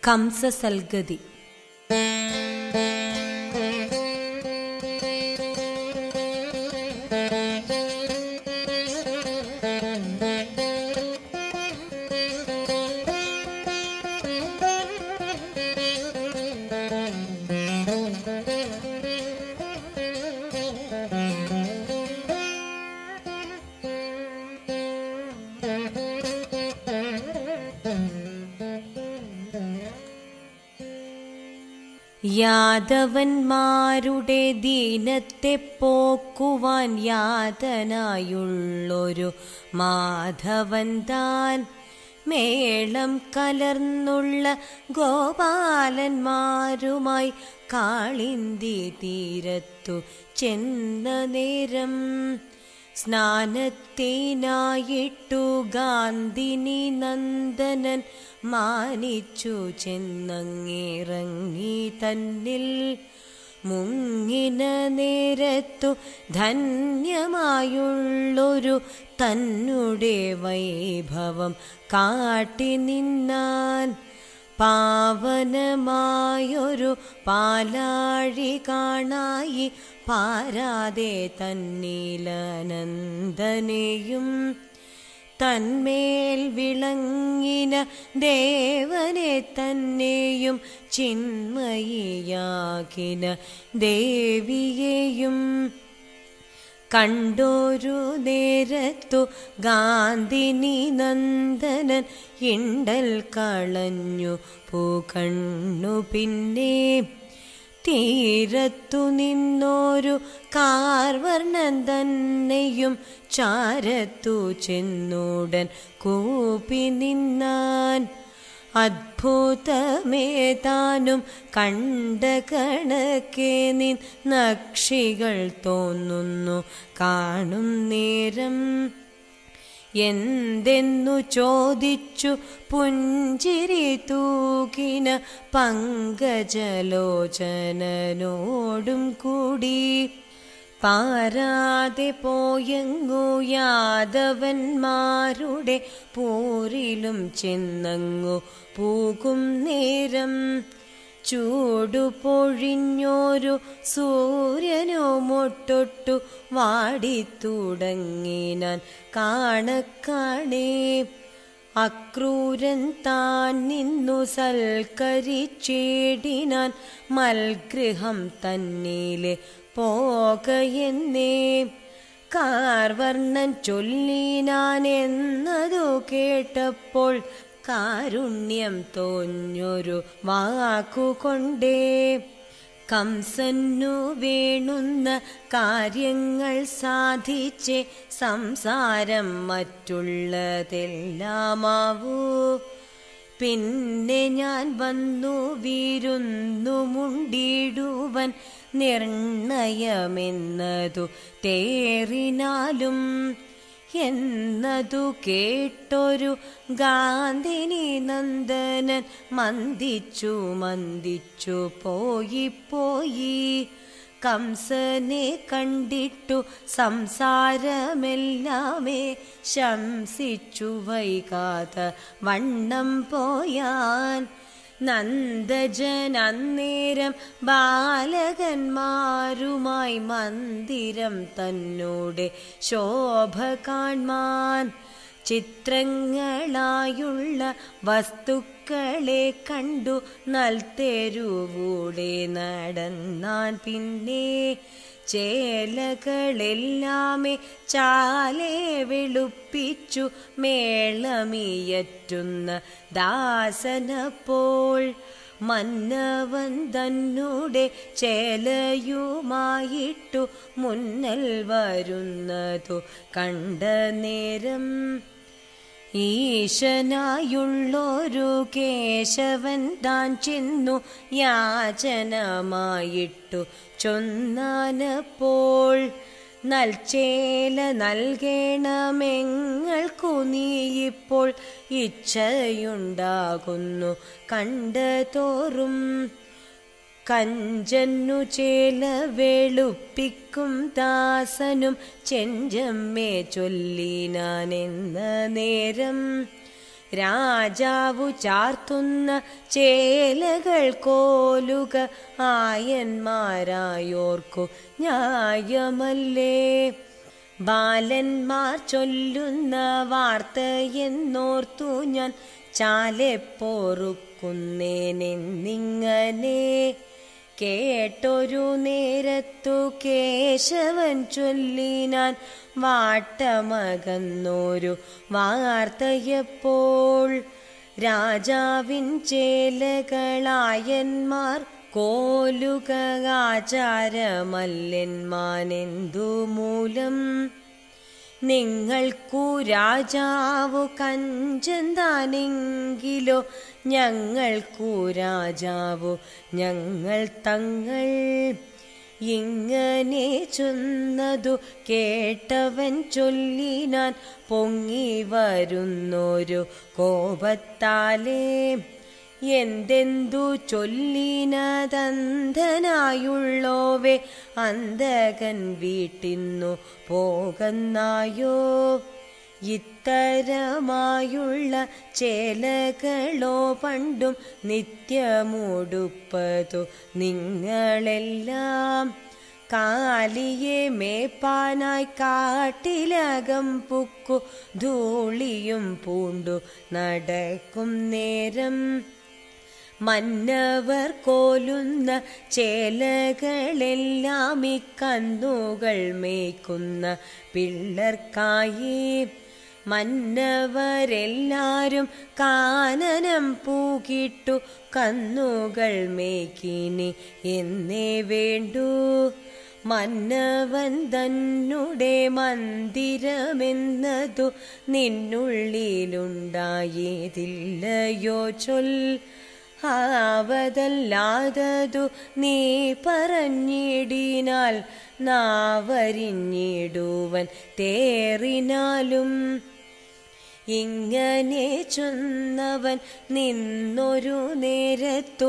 കംസസൽഗതി യാദവന്മാരുടെ ദീനത്തെ പോക്കുവാൻ യാതനായുള്ളൊരു മാധവൻ താൻ മേളം കലർന്നുള്ള ഗോപാലന്മാരുമായി കാളിന്തി തീരത്തു ചെന്ന നേരം സ്നാനത്തിനായിട്ടു ഗാന്ധിനി നന്ദനൻ മാനിച്ചു ചെന്നങ്ങിറങ്ങി തന്നിൽ മുങ്ങിന നേരത്തു ധന്യമായുള്ളൊരു തന്നുടെ വൈഭവം കാട്ടി നിന്നാൻ പാവനമായൊരു പാലാഴി കാണായി പാരാതെ തന്നീലനന്ദനെയും തന്മേൽ വിളങ്ങിന ദേവനെ തന്നെയും ചിന്മയിയാകിന ദേവിയെയും കണ്ടോരു നേരത്തു ഗാന്ധിനി നന്ദനൻ ഇണ്ടൽ കളഞ്ഞു പൂകണ്ണു പിന്നെ തീരത്തു നിന്നോരു കാർവർണ്ണൻ തന്നെയും ചാരത്തു ചെന്നൂടൻ കൂപ്പി നിന്നാൻ അദ്ഭുതമേതാനും കണ്ട കണക്കെ നിൻ നക്ഷികൾ തോന്നുന്നു കാണും നേരം എന്തെന്നു ചോദിച്ചു പുഞ്ചിരി തൂകിന പങ്കജലോചനോടും കൂടി പാരാതെ പോയങ്ങു യാദവന്മാരുടെ പോരിലും ചെന്നങ്ങു പോകും നേരം ചൂടു പൊഴിഞ്ഞോരു സൂര്യനോ മൊട്ടൊട്ടു വാടിത്തുടങ്ങിനാൻ കാണക്കാണേ അക്രൂരൻ താൻ നിന്നു സൽക്കരിച്ചേടിനാൻ മൽഗൃഹം തന്നിലെ പോകയെന്നേ കാർവർണ്ണൻ ചൊല്ലിനാൻ എന്നതു കേട്ടപ്പോൾ കാരുണ്യം തോഞ്ഞൊരു വാക്കുകൊണ്ടേ കംസന്നു വേണുന്ന കാര്യങ്ങൾ സാധിച്ചേ സംസാരം മറ്റുള്ളതെല്ലാമാവൂ പിന്നെ ഞാൻ വന്നു വീരുന്നു മുണ്ടിടുവൻ നിർണയമെന്നതു തേറിനാലും എന്നതു കേട്ടൊരു ഗാന്ധിനി നന്ദനൻ മന്ദിച്ചു മന്ദിച്ചു പോയി പോയി കംസനെ കണ്ടിട്ടു സംസാരമെല്ലാമേ ശംസിച്ചു വൈകാതെ വണ്ണം പോയാൻ നന്ദജൻ അന്നേരം ബാലകന്മാരുമായി മന്ദിരം തന്നോടെ ശോഭ കാൺമാൻ ചിത്രങ്ങളായുള്ള വസ്തുക്കളെ കണ്ടു നൽതെരുവൂടെ നടന്നാൻ പിന്നെ ചേലകളെല്ലാമേ ചാലേ വെളുപ്പിച്ചു മേളമിയറ്റുന്ന ദാസനപ്പോൾ മന്നവൻ തന്നൂടെ ചേലയുമായിട്ടു മുന്നൽ വരുന്നതു കണ്ട നേരം ഈശനായുള്ളൊരു കേശവൻ താൻ ചെന്നു യാചനമായിട്ടു ചൊന്നാനപ്പോൾ നൽചേല നൽകേണമെങ്ങൾക്കു നീയിപ്പോൾ ഇച്ഛയുണ്ടാകുന്നു കണ്ടതോറും കഞ്ചന്നു ചേല വെളുപ്പിക്കും ദാസനും ചെഞ്ചമ്മേ ചൊല്ലിനാനെന്ന നേരം രാജാവു ചാർത്തുന്ന ചേലകൾ കോലുക ആയന്മാരായോർക്കു ന്യായമല്ലേ ബാലന്മാർ ചൊല്ലുന്ന വാർത്തയെന്നോർത്തു ഞാൻ ചാലെ പൊറുക്കുന്നേനെന്നിങ്ങനെ കേട്ടൊരു നേരത്തു കേശവൻ ചൊല്ലിനാൻ വാട്ടമകന്നൊരു വാർത്തയപ്പോൾ രാജാവിൻ ചേലകളായന്മാർ കോലുക ആചാരമല്ലെന്മാനെന്തു മൂലം നിങ്ങൾക്കു രാജാവു കഞ്ചന്താനെങ്കിലോ ഞങ്ങൾക്കു രാജാവു ഞങ്ങൾ തങ്ങൾ ഇങ്ങനെ ചൊന്നതു കേട്ടവൻ ചൊല്ലിനാൻ പൊങ്ങി വരുന്നൊരു കോപത്താലേ എന്തെന്തു ചൊല്ലിനതന്ധനായുള്ളോവേ അന്തകൻ വീട്ടിന്നു പോകുന്നായോ ഇത്തരമായുള്ള ചേലകളോ പണ്ടും നിത്യമുടുപ്പതു നിങ്ങളെല്ലാം കാലിയെ മേപ്പാനായി കാട്ടിലകം പുക്കു ധൂളിയും പൂണ്ടു നടക്കും നേരം മന്നവർ കോലുന്ന ചേലകളെല്ലാം ഈ കന്നുകൾ മേയ്ക്കുന്ന പിള്ളർക്കായി മന്നവരെല്ലാരും കാനനം പൂകിട്ടു കന്നുകൾ മേക്കിനി എന്നേ വേണ്ടു മന്നവൻ തന്നുടെ മന്ദിരമെന്നതു നിന്നുള്ളിലുണ്ടായതില്ലയോ ചൊൽ ആവതല്ലാതതു നീ പറഞ്ഞിടിനാൽ നാവരിഞ്ഞിടുവൻ തേറിനാലും ഇങ്ങനെ ചൊന്നവൻ നിന്നൊരു നേരത്തു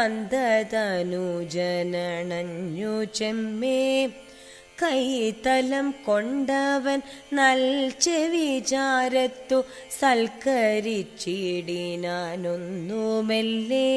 നന്ദതനുജനണഞ്ഞു ചെമ്മേ കൈതലം കൊണ്ടവൻ നൽ ചെവിചാരത്തു സൽക്കരിച്ചിടിനാനൊന്നുമെല്ലേ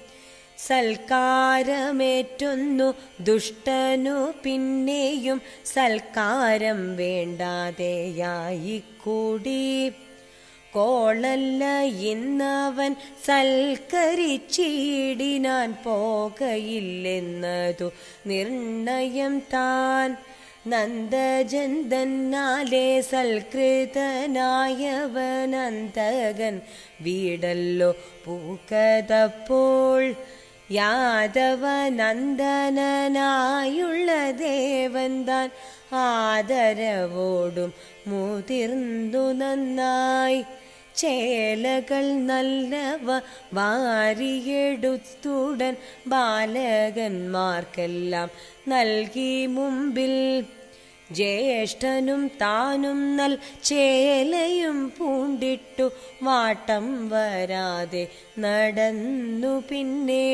സൽക്കാരമേറ്റൊന്നു ദുഷ്ടനു പിന്നെയും സൽക്കാരം വേണ്ടാതെയായിക്കൂടി കോളല്ല ഇന്നവൻ സൽക്കരിച്ചിടിനാൻ പോകയില്ലെന്നതു നിർണയം താൻ നന്ദജന്തന്നാലെ സൽകൃതനായവനന്തകൻ വീടല്ലോ പൂക്കതപ്പോൾ യാദവ നന്ദനായുള്ള ദേവൻ താൻ ആദരവോടും മുതിർന്നു നന്നായി ചേലകൾ നല്ലവ വാരിയെടുത്തുടൻ ബാലകന്മാർക്കെല്ലാം നൽകി മുമ്പിൽ ജ്യേഷ്ഠനും താനും നൽ ചേലയും പൂണ്ടിട്ടു വാട്ടം വരാതെ നടന്നു പിന്നെ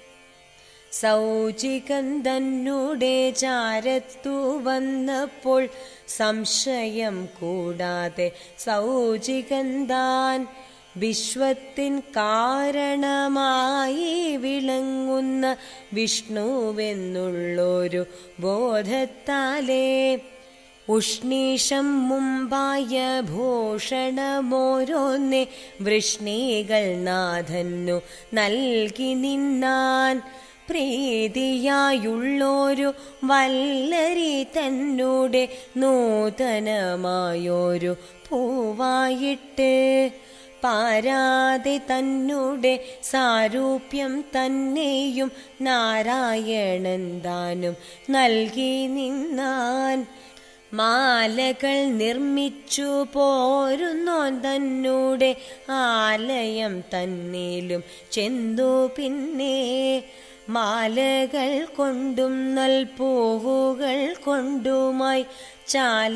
സൗചികൻ തന്നുടെ ചാരത്തു വന്നപ്പോൾ സംശയം കൂടാതെ സൗചികൻ താൻ വിശ്വത്തിൻ കാരണമായി വിളങ്ങുന്ന വിഷ്ണുവെന്നുള്ളൊരു ബോധത്താലേ ഉഷ്ണീഷം മുമ്പായ ഭൂഷണമോരോന്നെ വൃഷ്ണികൾ നാഥന്നു നൽകി നിന്നാൻ പ്രീതിയായുള്ളൊരു വല്ലരി തന്നൂടെ നൂതനമായൊരു പൂവായിട്ട് പാരാതെ തന്നൂടെ സാരൂപ്യം തന്നെയും നാരായണൻ താനും നൽകി നിന്നാൻ മാലകൾ നിർമ്മിച്ചു പോരുന്നോൻ തന്നൂടെ ആലയം തന്നിലും ചെന്തു പിന്നെ മാലകൾ കൊണ്ടും നൽപൂവുകൾ കൊണ്ടുമായി ചാല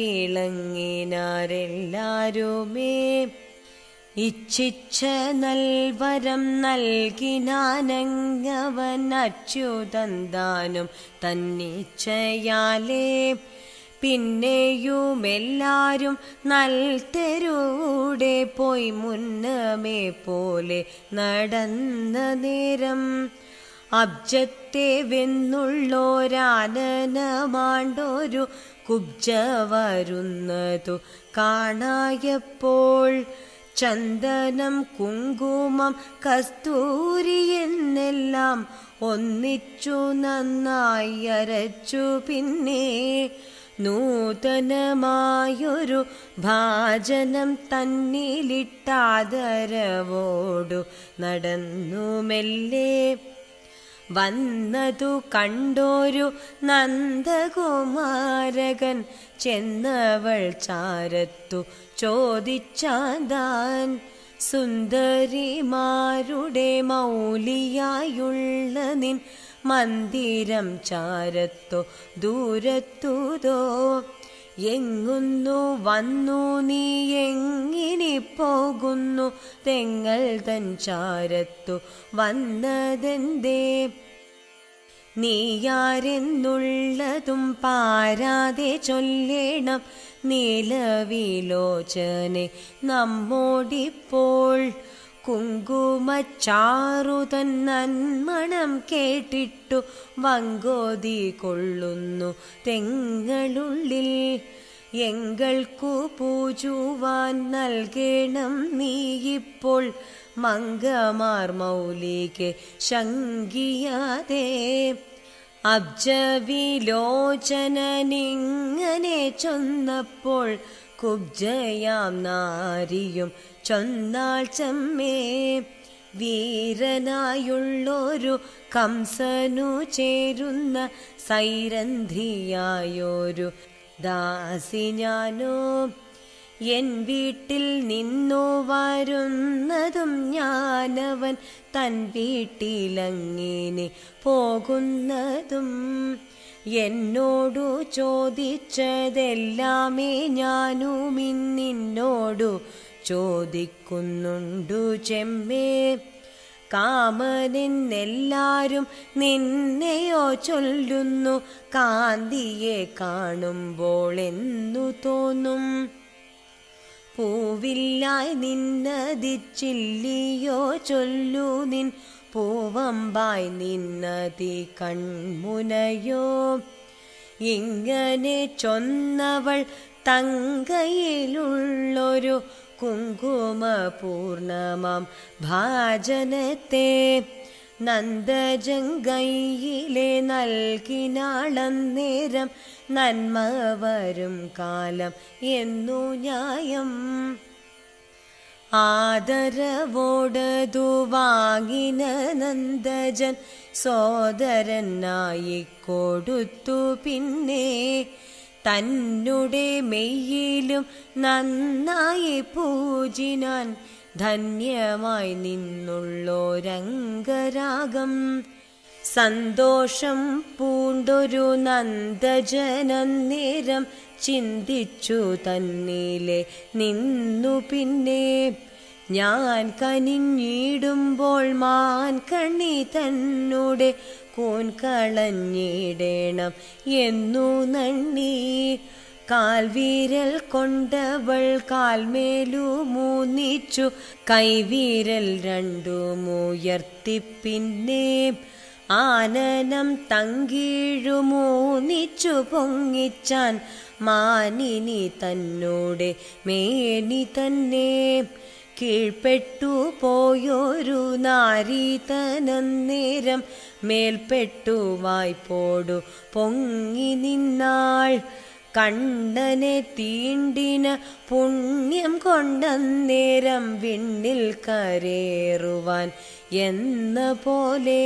വിളങ്ങിനാരെല്ലാരുമേ ഇച്ഛിച്ച നൽവരം നൽകിനാനങ്ങവൻ അച്യുതന്താനും തന്നിച്ഛയാലേ പിന്നെയും എല്ലാരും നൽതെരൂടെ പോയി മുന്നമേ പോലെ നടന്ന നേരം അബ്ജത്തെ വെന്നുള്ളോരാനനമാണ്ടൊരു കുബ്ജ വരുന്നതു കാണായപ്പോൾ ചന്ദനം കുങ്കുമം കസ്തൂരി എന്നെല്ലാം ഒന്നിച്ചു നന്നായി അരച്ചു പിന്നെ നൂതനമായൊരു ഭാജനം തന്നിലിട്ടാദരവോടു നടന്നു മെല്ലെ വന്നതു കണ്ടോരു നന്ദകുമാരകൻ ചെന്നവൾ ചാരത്തു ചോദിച്ചാതാൻ സുന്ദരിമാരുടെ മൗലിയായുള്ള നിൻ മന്ദിരം ചാരത്തോ ദൂരത്തുതോ എങ്ങുന്നു വന്നു നീ എങ്ങിനി പോകുന്നു തെങ്ങൾ തൻ ചാരത്തു വന്നതെന്തേ നീയാരെന്നുള്ളതും പാരാതെ ചൊല്ലേണം നീലവിലോചനെ നമ്മോടിപ്പോൾ കുങ്കുമച്ചാറുതൻ നന്മണം കേട്ടിട്ടു വങ്കോതി കൊള്ളുന്നു തെങ്ങളുള്ളിൽ എങ്കൾക്കു പൂജുവാൻ നൽകണം നീയിപ്പോൾ മംഗമാർ മൗലികെ ശങ്കിയാതെ അബ്ജവിലോചനനിങ്ങനെ ചൊന്നപ്പോൾ കുബ്ജയാം നാരിയും ചൊന്നാൾ ചമ്മേ വീരനായുള്ളൊരു കംസനു ചേരുന്ന സൈരന്ധിയായൊരു ദാസി ഞാനോ എൻ വീട്ടിൽ നിന്നു വരുന്നതും ഞാനവൻ തൻ വീട്ടിലങ്ങിനെ പോകുന്നതും എന്നോടു ചോദിച്ചതെല്ലാമേ ഞാനും ഇന്നിന്നോടു ചോദിക്കുന്നുണ്ടു ചെമ്മേ കാമനെന്നെല്ലാരും നിന്നെയോ ചൊല്ലുന്നു കാന്തിയെ കാണുമ്പോൾ എന്നു തോന്നും പൂവില്ലായി നിന്നതിച്ചില്ലിയോ ചൊല്ലു നിൻ പൂവമ്പായി നിന്നതി കൺമുനയോ ഇങ്ങനെ ചൊന്നവൾ തങ്കയിലുള്ളൊരു കുങ്കുമപൂർണമാം ഭാജനത്തെ നന്ദജങ്കയിലെ നൽകിനാളന്നേരം നന്മ വരും കാലം എന്നു ന്യായം ആദരവോടതു വാങ്ങിന നന്ദജൻ സോദരനായി കൊടുത്തു പിന്നെ തന്നുടെ മെയ്യിലും നന്നായി പൂജിനാൻ ധന്യമായി നിന്നുള്ളോരംഗരാഗം സന്തോഷം പൂണ്ടൊരു നന്ദജനന്നേരം ചിന്തിച്ചു തന്നിലെ നിന്നു പിന്നെ ഞാൻ കനിഞ്ഞിടുമ്പോൾ മാൻ കണ്ണി തന്നൂടെ കൂൻ കളഞ്ഞിടേണം എന്നു നണ്ണി കാൽവീരൽ കൊണ്ടവൾ കാൽമേലു മൂന്നിച്ചു കൈവീരൽ രണ്ടുമുയർത്തി പിന്നെ ആനനം തങ്കീഴു മൂന്നിച്ചു പൊങ്ങിച്ചാൻ മാനിനി തന്നോടെ മേനി തന്നെ കീഴ്പ്പെട്ടു പോയൊരു നാരീതനന്നേരം മേൽപ്പെട്ടു വായ്പോടു പൊങ്ങി നിന്നാൾ കണ്ണനെ തീണ്ടിന പുണ്യം കൊണ്ടന്നേരം വിണ്ണിൽ കരേറുവാൻ എന്ന പോലെ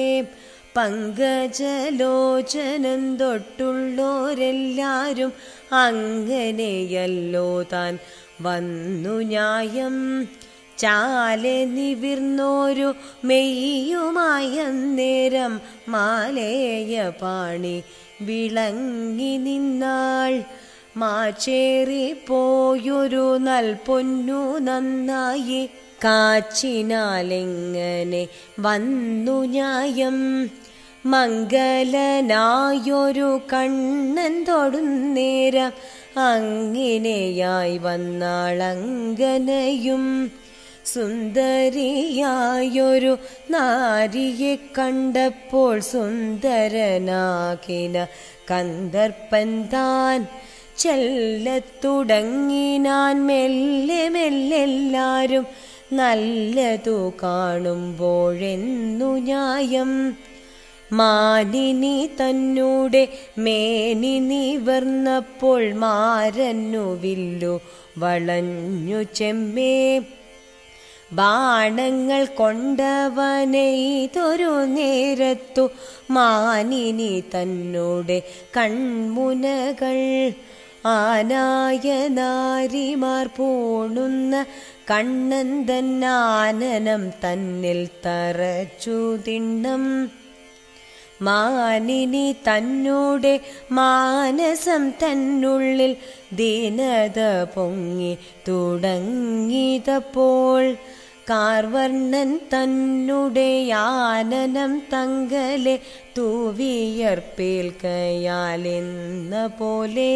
പങ്കജലോചനം തൊട്ടുള്ളോരെല്ലാരും അങ്ങനെയല്ലോ താൻ വന്നു ന്യായം ചാലെ നിവിർന്നോരു മെയ്യുമായ നേരം മാലേയ പാണി വിളങ്ങി നിന്നാൾ മാച്ചേറി പോയൊരു നൽപൊന്നു നന്നായി കാച്ചിനാലെങ്ങനെ വന്നു ന്യായം മംഗലനായൊരു കണ്ണൻ തൊടുന്നേരം അങ്ങിനെയായി വന്നാളങ്കനയും സുന്ദരിയായൊരു നാരിയെ കണ്ടപ്പോൾ സുന്ദരനാകിന കന്ദർപ്പൻ താൻ ചെല്ലത്തുടങ്ങിനാൻ മെല്ലെ മെല്ലെല്ലാരും നല്ലതു കാണുമ്പോഴെന്നു ന്യായം മാനിനി തന്നൂടെ മേനി നിവർന്നപ്പോൾ മാരന്നു വില്ലു വളഞ്ഞു ചെമ്മേ ബാണങ്ങൾ കൊണ്ടവനെയ്തൊരു നേരത്തു മാനിനി തന്നോടെ കൺമുനകൾ ആനായ നാരിമാർ പൂണുന്ന കണ്ണന്തൻ ആനനം തന്നിൽ തറച്ചു തിണ്ണം മാനിനി തന്നോടെ മാനസം തന്നുള്ളിൽ ദീനത പൊങ്ങി തുടങ്ങിയതപ്പോൾ കാർവർണ്ണൻ തന്നുടെ ആനനം തങ്കലെ തൂവിയർപ്പേൽക്കയാലെന്ന പോലെ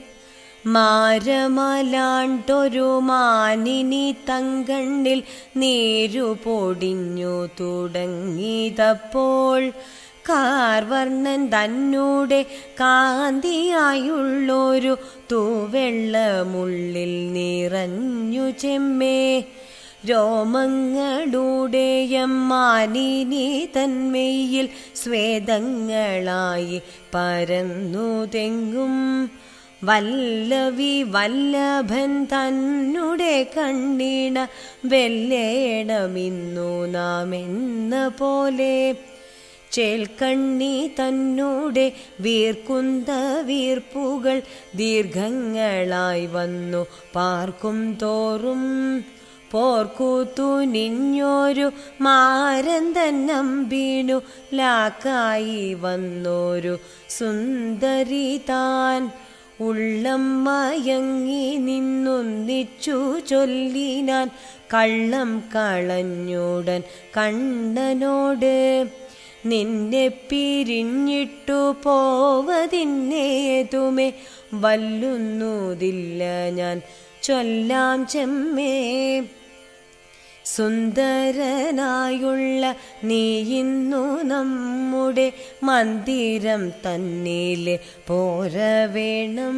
മാരമലാണ്ടൊരു മാനിനി തങ്കണ്ണിൽ നീരു പൊടിഞ്ഞു തുടങ്ങിയതപ്പോൾ കാർവർണ്ണൻ തന്നൂടെ കാന്തിയായുള്ളൊരു തൂവെള്ളമുള്ളിൽ നിറഞ്ഞു ചെമ്മേ രോമങ്ങളുടെയമ്മാനിനി തന്മയിൽ സ്വേദങ്ങളായി പരന്നു തെങ്ങും വല്ലവി വല്ലഭൻ തന്നുടെ കണ്ണീണ വെല്ലേണമിന്നു നാം എന്ന പോലെ ചേൽക്കണ്ണി തന്നൂടെ വീർക്കുന്ന വീർപ്പുകൾ ദീർഘങ്ങളായി വന്നു പാർക്കും തോറും പോർക്കൂത്തു നിഞ്ഞോരു മാരൻ തന്നമ്പീണു ലാക്കായി വന്നോരു സുന്ദരി താൻ ഉള്ളം മയങ്ങി നിന്നൊന്നിച്ചു ചൊല്ലിനാൻ കള്ളം കളഞ്ഞുടൻ കണ്ണനോട് നിന്നെ പിരിഞ്ഞിട്ടു പോവതിന്നേതുമേ വല്ലുന്നതില്ല ഞാൻ ചൊല്ലാം ചെമ്മേ സുന്ദരനായുള്ള നീ ഇന്നു നമ്മുടെ മന്ദിരം തന്നിലെ പോര വേണം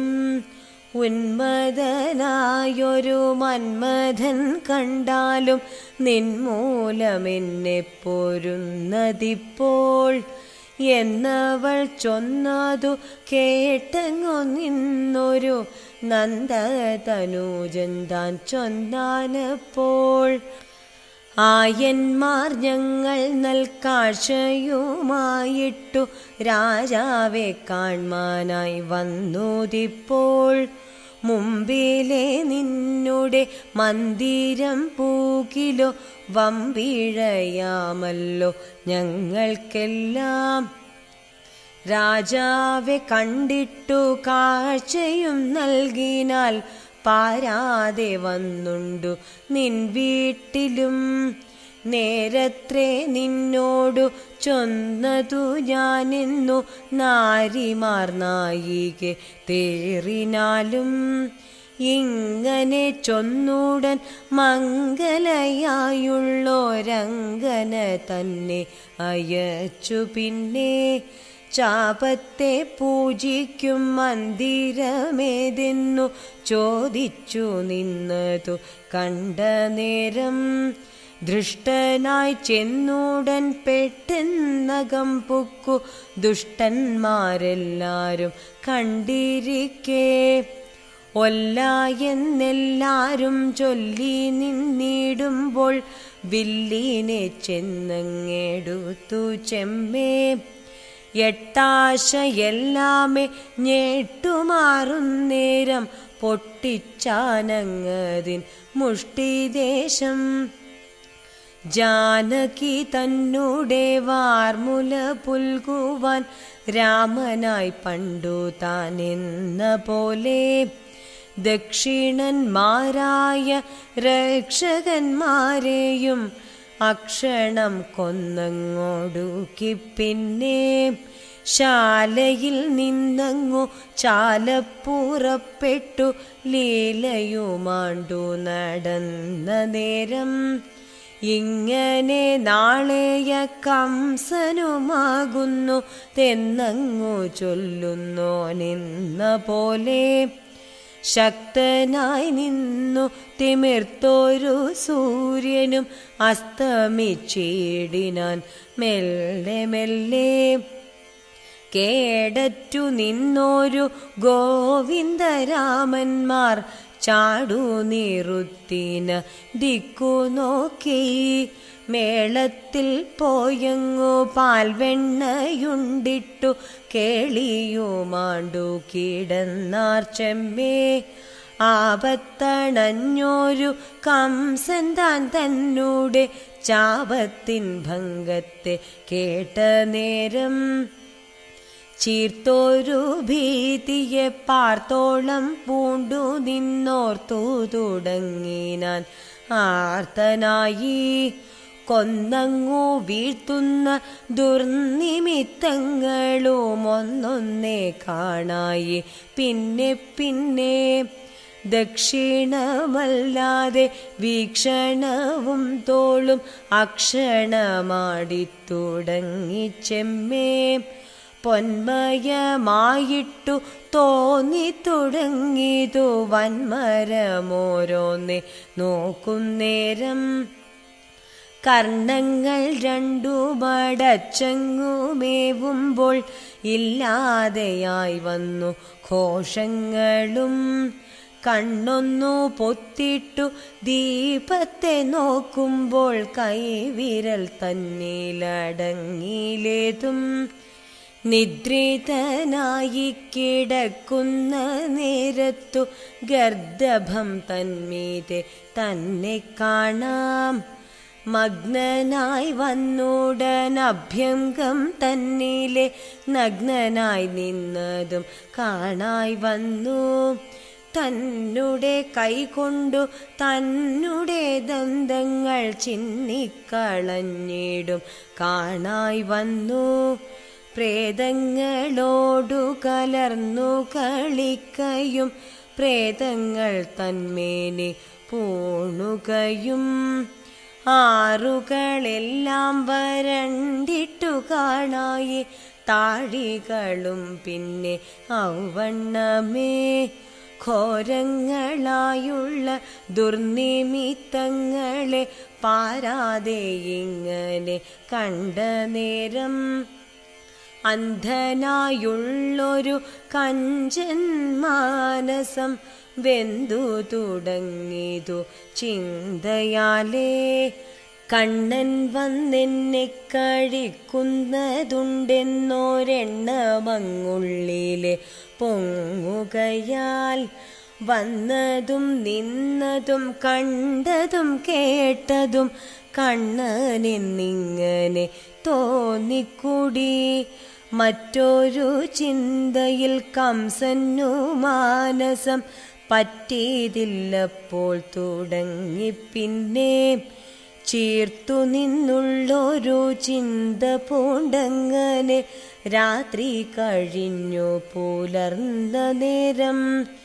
ഉന്മദനായൊരു മന്മഥൻ കണ്ടാലും നിൻമൂലമെന്നെ പൊരുന്നതിപ്പോൾ എന്നവൾ ചൊന്നതു കേട്ടങ്ങു നിന്നൊരു നന്ദതനൂജൻ താൻ ചൊന്നാനപ്പോൾ ആയന്മാർ ഞങ്ങൾ നൽകാഴ്ചയുമായിട്ടു രാജാവെ കാൺമാനായി വന്നുതിപ്പോൾ മുമ്പിലെ നിന്നുടെ മന്ദിരം പൂകിലോ വമ്പിഴയാമല്ലോ ഞങ്ങൾക്കെല്ലാം രാജാവെ കണ്ടിട്ടു കാഴ്ചയും നൽകിനാൽ പാരാതെ വന്നുണ്ടു നിൻ വീട്ടിലും നേരത്രേ നിന്നോടു ചൊന്നതു ഞാനെന്നു നാരിമാർ നായികെ തേറിനാലും ഇങ്ങനെ ചൊന്നുടൻ മംഗലയായുള്ളോരങ്കന തന്നെ അയച്ചു പിന്നെ ചാപത്തെ പൂജിക്കും മന്ദിരമേതെന്നു ചോദിച്ചു നിന്നതു കണ്ട നേരം ദൃഷ്ടനായി ചെന്നുടൻ പെട്ടെന്നകം പൊക്കു ദുഷ്ടന്മാരെല്ലാരും കണ്ടിരിക്കേ ഒല്ല എന്നെല്ലാരും ചൊല്ലി നിന്നിടുമ്പോൾ വില്ലിനെ ചെന്നങ്ങെടുത്തു ചെമ്മേ എട്ടാശ എല്ലാമേ ഞെട്ടുമാറുന്നേരം പൊട്ടിച്ചാനങ്ങതിൻ മുഷ്ടിദേശം ജാനകി തന്നൂടെ വാർമുല പുൽകുവാൻ രാമനായി പണ്ടു താൻ എന്ന പോലെ ദക്ഷിണന്മാരായ രക്ഷകന്മാരെയും അക്ഷണം കൊന്നങ്ങോടുക്കി പിന്നെ ശാലയിൽ നിന്നങ്ങു ചാലപ്പുറപ്പെട്ടു ലീലയുമാണ്ടു നടന്ന നേരം ഇങ്ങനെ നാളെയ കംസനുമാകുന്നു തെന്നങ്ങു ചൊല്ലുന്നോ നിന്ന പോലെ ശക്തനായി നിന്നു തിമിർത്തൊരു സൂര്യനും അസ്തമിച്ചിടിനാൻ മെല്ലെ മെല്ലെ കേടറ്റു നിന്നോരു ഗോവിന്ദരാമന്മാർ ചാടു നിറുത്തിന ദിക്കു നോക്കി മേളത്തിൽ പോയങ്ങു പാൽവെണ്ണയുണ്ടിട്ടു കേളിയുമാണ്ടു കിടന്നാർ ചെമ്മേ ആപത്തണഞ്ഞോരു കംസൻ താൻ തന്നൂടെ ചാപത്തിൻ ഭംഗത്തെ കേട്ട നേരം ചീർത്തൊരു ഭീതിയെ പാർത്തോളം പൂണ്ടു നിന്നോർത്തു തുടങ്ങിനാൻ ആർത്തനായി കൊന്നങ്ങു വീഴ്ത്തുന്ന ദുർനിമിത്തങ്ങളും ഒന്നൊന്നേ കാണായി പിന്നെ പിന്നെ ദക്ഷിണമല്ലാതെ വീക്ഷണവും തോളും അക്ഷണമാടിത്തുടങ്ങി ചെമ്മേ പൊന്മയമായിട്ടു തോന്നി തുടങ്ങിയതു വൻമരമോരോന്നെ നോക്കുന്നേരം കർണങ്ങൾ രണ്ടു മടച്ചങ്ങുമേവുമ്പോൾ ഇല്ലാതെയായി വന്നു ഘോഷങ്ങളും കണ്ണൊന്നു പൊത്തിട്ടു ദീപത്തെ നോക്കുമ്പോൾ കൈവിരൽ തന്നിലടങ്ങിലേതും നിദ്രിതനായി കിടക്കുന്ന നേരത്തു ഗർദഭം തന്മീതെ തന്നെ കാണാം മഗ്നനായി വന്നുടൻ അഭ്യംഗം തന്നിലെ നഗ്നനായി നിന്നതും കാണായി വന്നു തന്നുടെ കൈകൊണ്ടു തന്നുടെ ദന്തങ്ങൾ ചിന്നിക്കളഞ്ഞിടും കാണായി വന്നു പ്രേതങ്ങളോടു കലർന്നു കളിക്കയും പ്രേതങ്ങൾ തന്മേനി പൂണുകയും ആറുകളെല്ലാം വരണ്ടിട്ടു കാണായി താഴികളും പിന്നെ ഔവണ്ണമേ ഘോരങ്ങളായുള്ള ദുർനിമിത്തങ്ങളെ പാരാതെ ഇങ്ങനെ കണ്ട നേരം അന്ധനായുള്ളൊരു കഞ്ചൻ മാനസം വെന്തു തുടങ്ങിയതു ചിന്തയാലേ കണ്ണൻ വന്നെന്നെ കഴിക്കുന്നതുണ്ടെന്നൊരെണ്ണമങ്ങുള്ളിലെ പൊങ്ങുകയാൽ വന്നതും നിന്നതും കണ്ടതും കേട്ടതും കണ്ണനെന്നിങ്ങനെ തോന്നിക്കൂടി മറ്റൊരു ചിന്തയിൽ കംസന്നു മാനസം പറ്റിയതില്ലപ്പോൾ തുടങ്ങി പിന്നെ ചീർത്തു നിന്നുള്ളൊരു ചിന്ത പൂണ്ടങ്ങനെ രാത്രി കഴിഞ്ഞു പുലർന്ന നേരം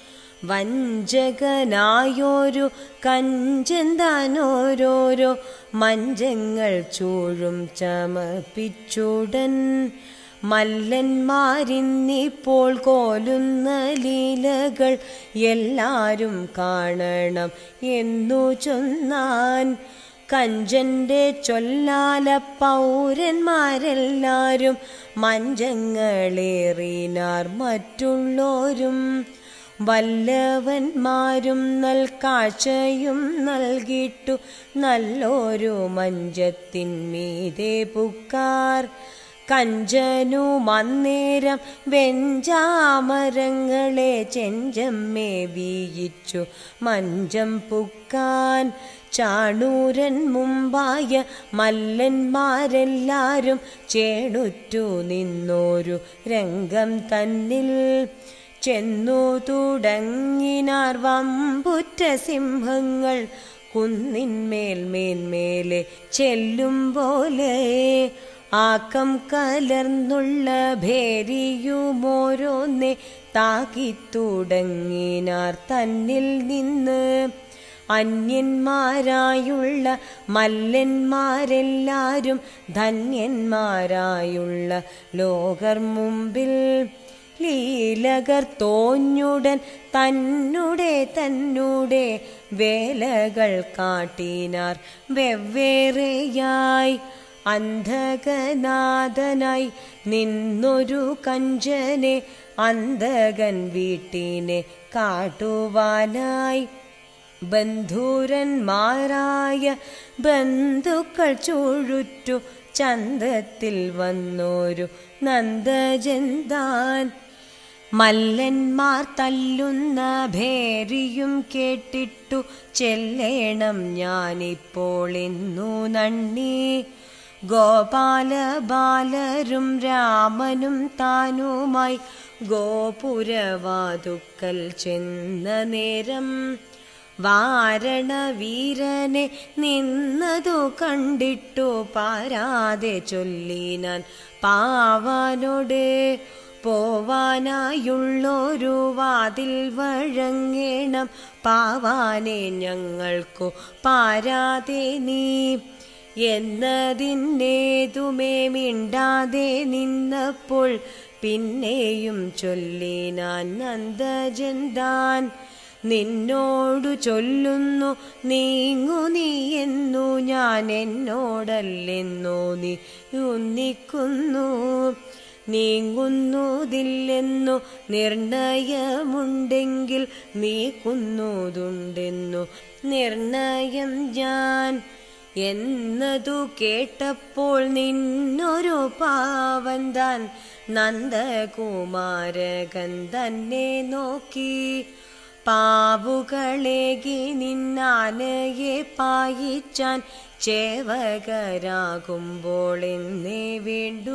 വഞ്ചകനായൊരു കഞ്ചന്താനോരോരോ മഞ്ചങ്ങൾ ചൂഴും ചമപ്പിച്ചുടൻ മല്ലന്മാരിന്നിപ്പോൾ കോലുന്ന ലീലകൾ എല്ലാരും കാണണം എന്നു ചൊന്നാൻ കഞ്ചന്റെ ചൊല്ലാല പൗരന്മാരെല്ലാരും മഞ്ചങ്ങളേറിനാർ മറ്റുള്ളോരും വല്ലവന്മാരും നൽകാഴ്ചയും നൽകിട്ടു നല്ലൊരു മഞ്ചത്തിന്മീതെ പുക്കാർ കഞ്ചനു മന്നേരം വെഞ്ചാമരങ്ങളെ ചെഞ്ചമ്മേ വീയിച്ചു മഞ്ചം പുക്കാൻ ചാണൂരൻ മുമ്പായ മല്ലന്മാരെല്ലാരും ചേണുറ്റു നിന്നോരു രംഗം തന്നിൽ ചെന്നു തുടങ്ങിനാർ വമ്പുറ്റ സിംഹങ്ങൾ കുന്നിന്മേൽ മേന്മേലെ ചെല്ലും പോലെ ആക്കം കലർന്നുള്ള ഭേരിയുമോരോന്നെ താകിത്തുടങ്ങിനാർ തന്നിൽ നിന്ന് അന്യന്മാരായുള്ള മല്ലന്മാരെല്ലാരും ധന്യന്മാരായുള്ള ലോകർ മുമ്പിൽ ലീലകർ തോഞ്ഞുടൻ തന്നുടെ തന്നുടെ വേലകൾ കാട്ടിനാർ വെവ്വേറെയായി അന്ധകനാഥനായി നിന്നൊരു കഞ്ചനെ അന്ധകൻ വീട്ടിനെ കാട്ടുവാനായി ബന്ധുരന്മാരായ ബന്ധുക്കൾ ചുഴുറ്റു ചന്തത്തിൽ വന്നോരു നന്ദജന്താൻ മല്ലന്മാർ തല്ലുന്ന ഭേരിയും കേട്ടിട്ടു ചെല്ലേണം ഞാനിപ്പോൾ ഇന്നു നണ്ണി ഗോപാല ബാലരും രാമനും താനുമായി ഗോപുരവാതുക്കൽ ചെന്ന നേരം വാരണവീരനെ നിന്നതു കണ്ടിട്ടു പാരാതെ ചൊല്ലിനാൻ പാവാനോട് പോവാനായുള്ളൊരു വാതിൽ വഴങ്ങേണം പാവാനെ ഞങ്ങൾക്കു പാരാതെ നീ എന്നതിന്നേതുമേ മിണ്ടാതെ നിന്നപ്പോൾ പിന്നെയും ചൊല്ലിനാൻ നന്ദജന്താൻ നിന്നോടു ചൊല്ലുന്നു നീങ്ങു നീ എന്നു ഞാൻ എന്നോടല്ലെന്നു നീ ഉന്നിക്കുന്നു നീങ്ങുന്നതില്ലെന്നു നിർണയമുണ്ടെങ്കിൽ നീക്കുന്നതുണ്ടെന്നു നിർണയം ഞാൻ എന്നതു കേട്ടപ്പോൾ നിന്നൊരു പാവൻ താൻ നന്ദകുമാരകൻ തന്നെ നോക്കി പാവുകളേകി നിന്നാനയെ പായിച്ചാൻ ചേവകരാകുമ്പോൾ എന്നേ വേണ്ടു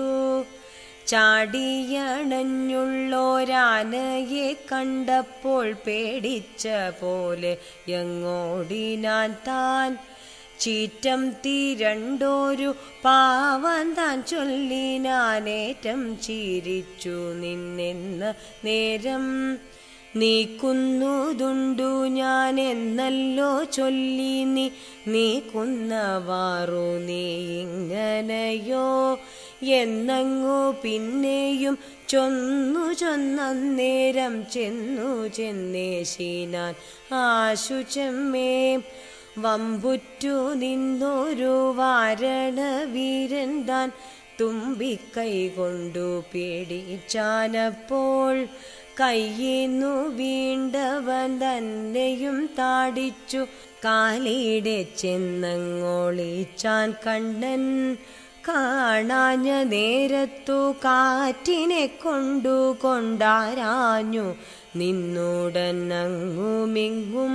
ചാടിയണഞ്ഞുള്ളോരാനയെ കണ്ടപ്പോൾ പേടിച്ച പോലെ എങ്ങോടിനാൻ താൻ ചീറ്റം തീരണ്ടോരു പാവൻ താൻ ചൊല്ലിനാനേറ്റം ചിരിച്ചു നിന്നെന്ന നേരം നീക്കുന്നതുണ്ടു ഞാൻ എന്നല്ലോ ചൊല്ലി നീ നീക്കുന്നവാറു നീ ഇങ്ങനെയോ എന്നങ്ങു പിന്നെയും ചൊന്നു ചൊന്നേരം ചെന്നു ചെന്നേശിനാൻ ആശു ചെമ്മേ വമ്പുറ്റു നിന്നൊരു വാരണവീരൻ താൻ തുമ്പിക്കൈ കൊണ്ടു പേടിച്ചാനപ്പോൾ കയ്യിന്നു വീണ്ടവൻ തന്നെയും താടിച്ചു കാലിടെ ചെന്നങ്ങോളിച്ചാൻ കണ്ണൻ കാണാഞ്ഞ നേരത്തു കാറ്റിനെ കൊണ്ടു കൊണ്ടാരാഞ്ഞു നിന്നുടൻ അങ്ങുമിങ്ങും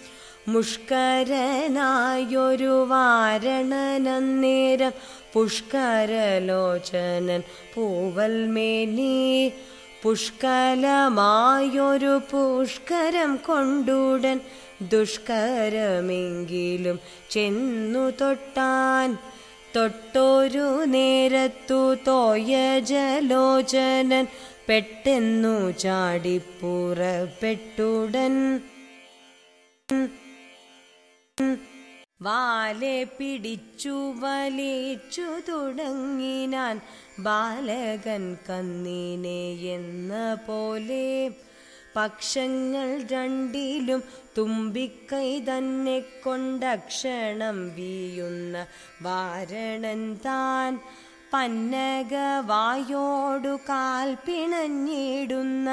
മുഷ്കരനായൊരു വാരണനന്നേരം പുഷ്കരലോചനൻ പൂവൽമേനി പുഷ്കലമായൊരു പുഷ്കരം കൊണ്ടുടൻ ദുഷ്കരമെങ്കിലും ചെന്നു തൊട്ടാൻ തൊട്ടൊരു നേരത്തു തോയ ജലോചനൻ പെട്ടെന്നു ചാടിപ്പുറപ്പെട്ടുടൻ വാലെ പിടിച്ചു വലിച്ചു തുടങ്ങിനാൻ ബാലകൻ കന്നിനെ എന്ന പോലെ പക്ഷങ്ങൾ രണ്ടിലും തുമ്പിക്കൈ തന്നെ കൊണ്ടക്ഷണം വീയുന്ന വാരണൻ താൻ പന്നകവായോടു കാൽ പിണഞ്ഞിടുന്ന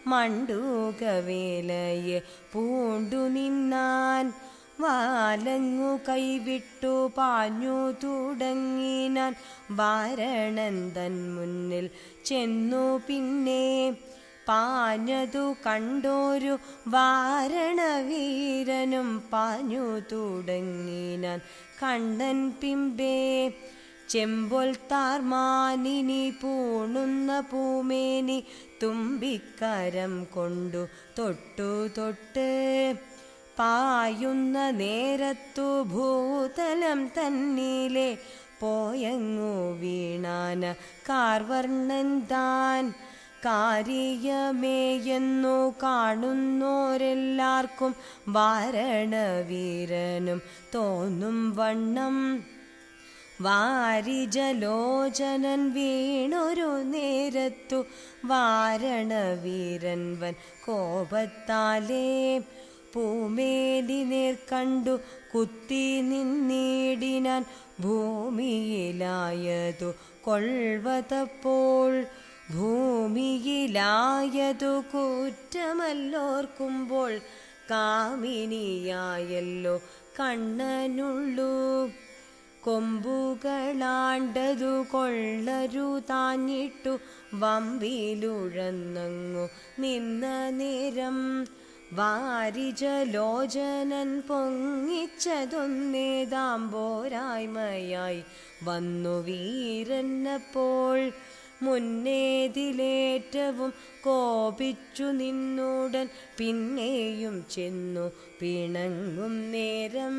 മണ്ടൂകവേലയെ പൂണ്ടു നിന്നാൻ വാലങ്ങു കൈവിട്ടു പാഞ്ഞു തുടങ്ങിനാൻ വാരണൻ തൻ മുന്നിൽ ചെന്നു പിന്നെ പാഞ്ഞതു കണ്ടോരു വാരണവീരനും പാഞ്ഞു തുടങ്ങിനാൻ കണ്ണൻ പിമ്പേ ചെമ്പൊൽ താർമാനിനി പൂണുന്ന പൂമേനി തുമ്പിക്കരം കൊണ്ടു തൊട്ടു തൊട്ട് പായുന്ന നേരത്തു ഭൂതലം തന്നിലെ പോയങ്ങു വീണാന കാർവർണ്ണൻ താൻ കാര്യമേയെന്നു കാണുന്നോരെല്ലാവർക്കും വാരണവീരനും തോന്നും വണ്ണം വാരിജലോചനൻ വീണൊരു നേരത്തു വാരണവീരൻ വൻ കോപത്താലേ പൂമേലി നേർ കണ്ടു കുത്തി നിന്നീടിനാൻ ഭൂമിയിലായതു കൊൾവതപ്പോൾ ഭൂമിയിലായതു കുറ്റമല്ലോർക്കുമ്പോൾ കാമിനിയായല്ലോ കണ്ണനുള്ളൂ കൊമ്പുകളാണ്ടതു കൊള്ളരു താഞ്ഞിട്ടു വമ്പിലുഴന്നങ്ങു നിന്ന നേരം വാരിജലോചനൻ പൊങ്ങിച്ചതൊന്നേതാമ്പോരായ്മയായി വന്നു വീരന്നപ്പോൾ മുന്നേതിലേറ്റവും കോപിച്ചു നിന്നുടൻ പിന്നെയും ചെന്നു പിണങ്ങും നേരം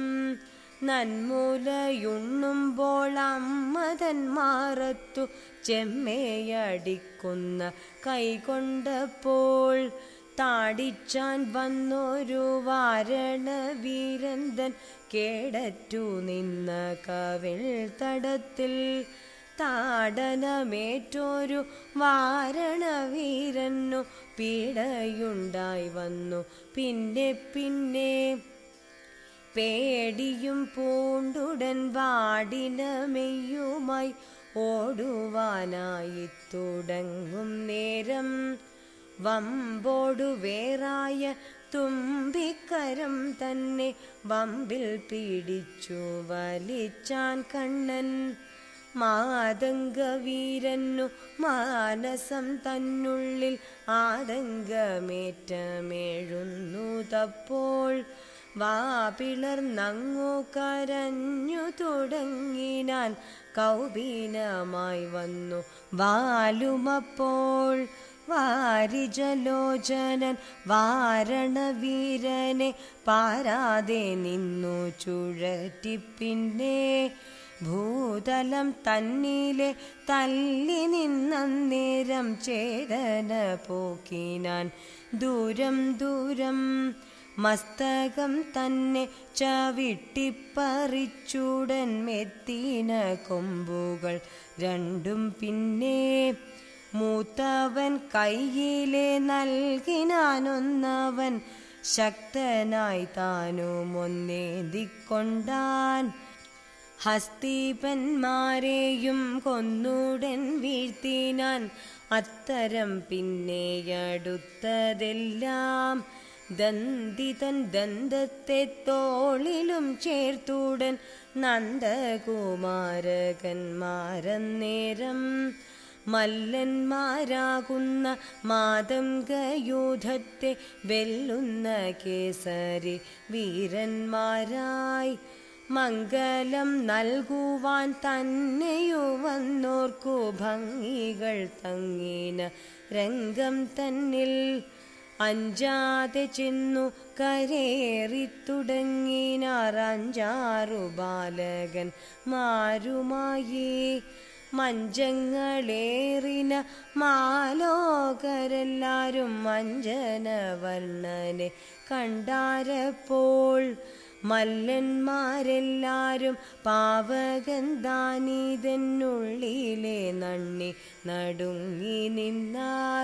നന്മൂലയുണ്ണുമ്പോൾ അമ്മതൻ മാറത്തു ചെമ്മേയടിക്കുന്ന കൈകൊണ്ടപ്പോൾ താടിച്ചാൻ വന്നൊരു വാരണവീരന്തൻ കേടറ്റു നിന്ന കവിൾ തടത്തിൽ താടനമേറ്റൊരു വാരണവീരനു പീഡയുണ്ടായി വന്നു പിന്നെ പിന്നെ പേടിയും പൂണ്ടുടൻ വാടിനമെയ്യുമായി ഓടുവാനായി തുടങ്ങും നേരം വമ്പോടു വേറായ തുമ്പിക്കരം തന്നെ വമ്പിൽ പിടിച്ചു വലിച്ചാൻ കണ്ണൻ മാതംഗവീരന്നു മാനസം തന്നുള്ളിൽ ആതങ്കമേറ്റമേഴുന്നു തപ്പോൾ വാപിളർന്നങ്ങു കരഞ്ഞു തുടങ്ങിനാൻ കൗബീനമായി വന്നു വാലുമപ്പോൾ വാരിജലോചനൻ വാരണവീരനെ പാരാതെ നിന്നു ചുഴറ്റി പിന്നെ ഭൂതലം തന്നിലെ തല്ലി നിന്നേരം ചേതന പോക്കിനാൻ ദൂരം ദൂരം മസ്തകം തന്നെ ചവിട്ടിപ്പറിച്ചുടൻ മെത്തിന കൊമ്പുകൾ രണ്ടും പിന്നെ മൂത്തവൻ കയ്യിലെ നൽകിനാനൊന്നവൻ ശക്തനായി താനും ഒന്നേന്തിക്കൊണ്ടാൻ ഹസ്തീപന്മാരെയും കൊന്നുടൻ വീഴ്ത്തിനാൻ അത്തരം പിന്നെയടുത്തതെല്ലാം ദന്തിതൻ ദന്തത്തെ തോളിലും ചേർത്തുടൻ നന്ദകുമാരകന്മാരന്നേരം മല്ലന്മാരാകുന്ന മാതംഗയൂഥത്തെ വെല്ലുന്ന കേസരി വീരന്മാരായി മംഗലം നൽകുവാൻ തന്നെയോ വന്നോർക്കു ഭംഗികൾ തങ്ങിന രംഗം തന്നിൽ അഞ്ചാതെ ചെന്നു കരേറി തുടങ്ങിനാർ അഞ്ചാറു ബാലകൻ മാരുമായി മഞ്ചങ്ങളേറിന മാലോകരെല്ലാരും മഞ്ജനവർണ്ണനെ കണ്ടാരപ്പോൾ മല്ലന്മാരെല്ലാരും പാവകൻ ദാനീതനുള്ളിലെ നണ്ണി നടുങ്ങി നിന്നാർ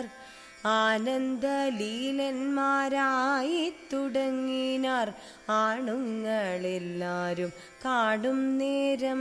ആനന്ദലീലന്മാരായി തുടങ്ങിനാർ ആണുങ്ങളെല്ലാരും കാടും നേരം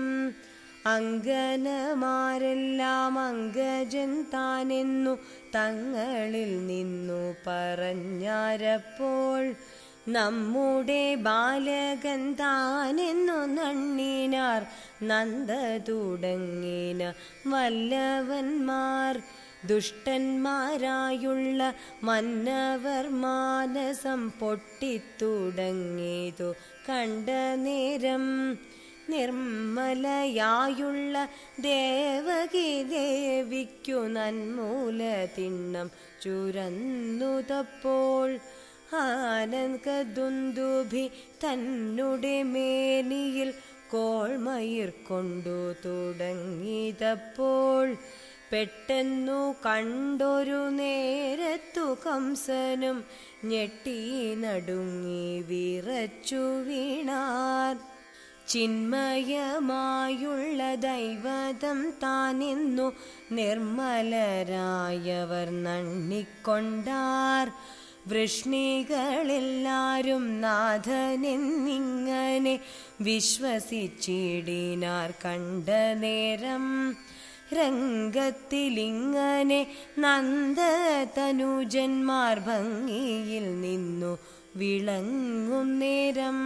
അങ്കനമാരെല്ലാം അങ്കജൻ താനെന്നു തങ്ങളിൽ നിന്നു പറഞ്ഞാരപ്പോൾ നമ്മുടെ ബാലകൻ താനെന്നു നണ്ണിനാർ നന്ദ തുടങ്ങിന വല്ലവന്മാർ ദുഷ്ടന്മാരായുള്ള മന്നവർ മാനസം പൊട്ടിത്തുടങ്ങിയതു കണ്ട നേരം നിർമ്മലയായുള്ള ദേവകി ദേവിക്കു നന്മൂല തിണ്ണം ചുരന്നു തപ്പോൾ ആനന്ദുന്ദുഭി തന്നെ മേനിയിൽ കോൾമയിർ കൊണ്ടു തുടങ്ങിയതപ്പോൾ പെട്ടെന്നു കണ്ടൊരു നേരത്തു കംസനും ഞെട്ടി നടുങ്ങി വിറച്ചു വീണാർ ചിന്മയമായുള്ള ദൈവതം താനിന്നു നിർമ്മലരായവർ നണ്ണിക്കൊണ്ടാർ വൃഷ്ണികളെല്ലാരും നാഥനെന്നിങ്ങനെ വിശ്വസിച്ചിടിനാർ കണ്ട നേരം രംഗത്തിലിങ്ങനെ നന്ദതനുജന്മാർ ഭംഗിയിൽ നിന്നു വിളങ്ങും നേരം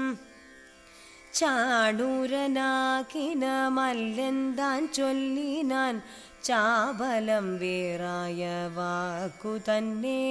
ചാടൂരനാക്കിന മല്ലെന്താൻ ചൊല്ലിനാൻ ചാബലം വേറായ വാക്കു തന്നെ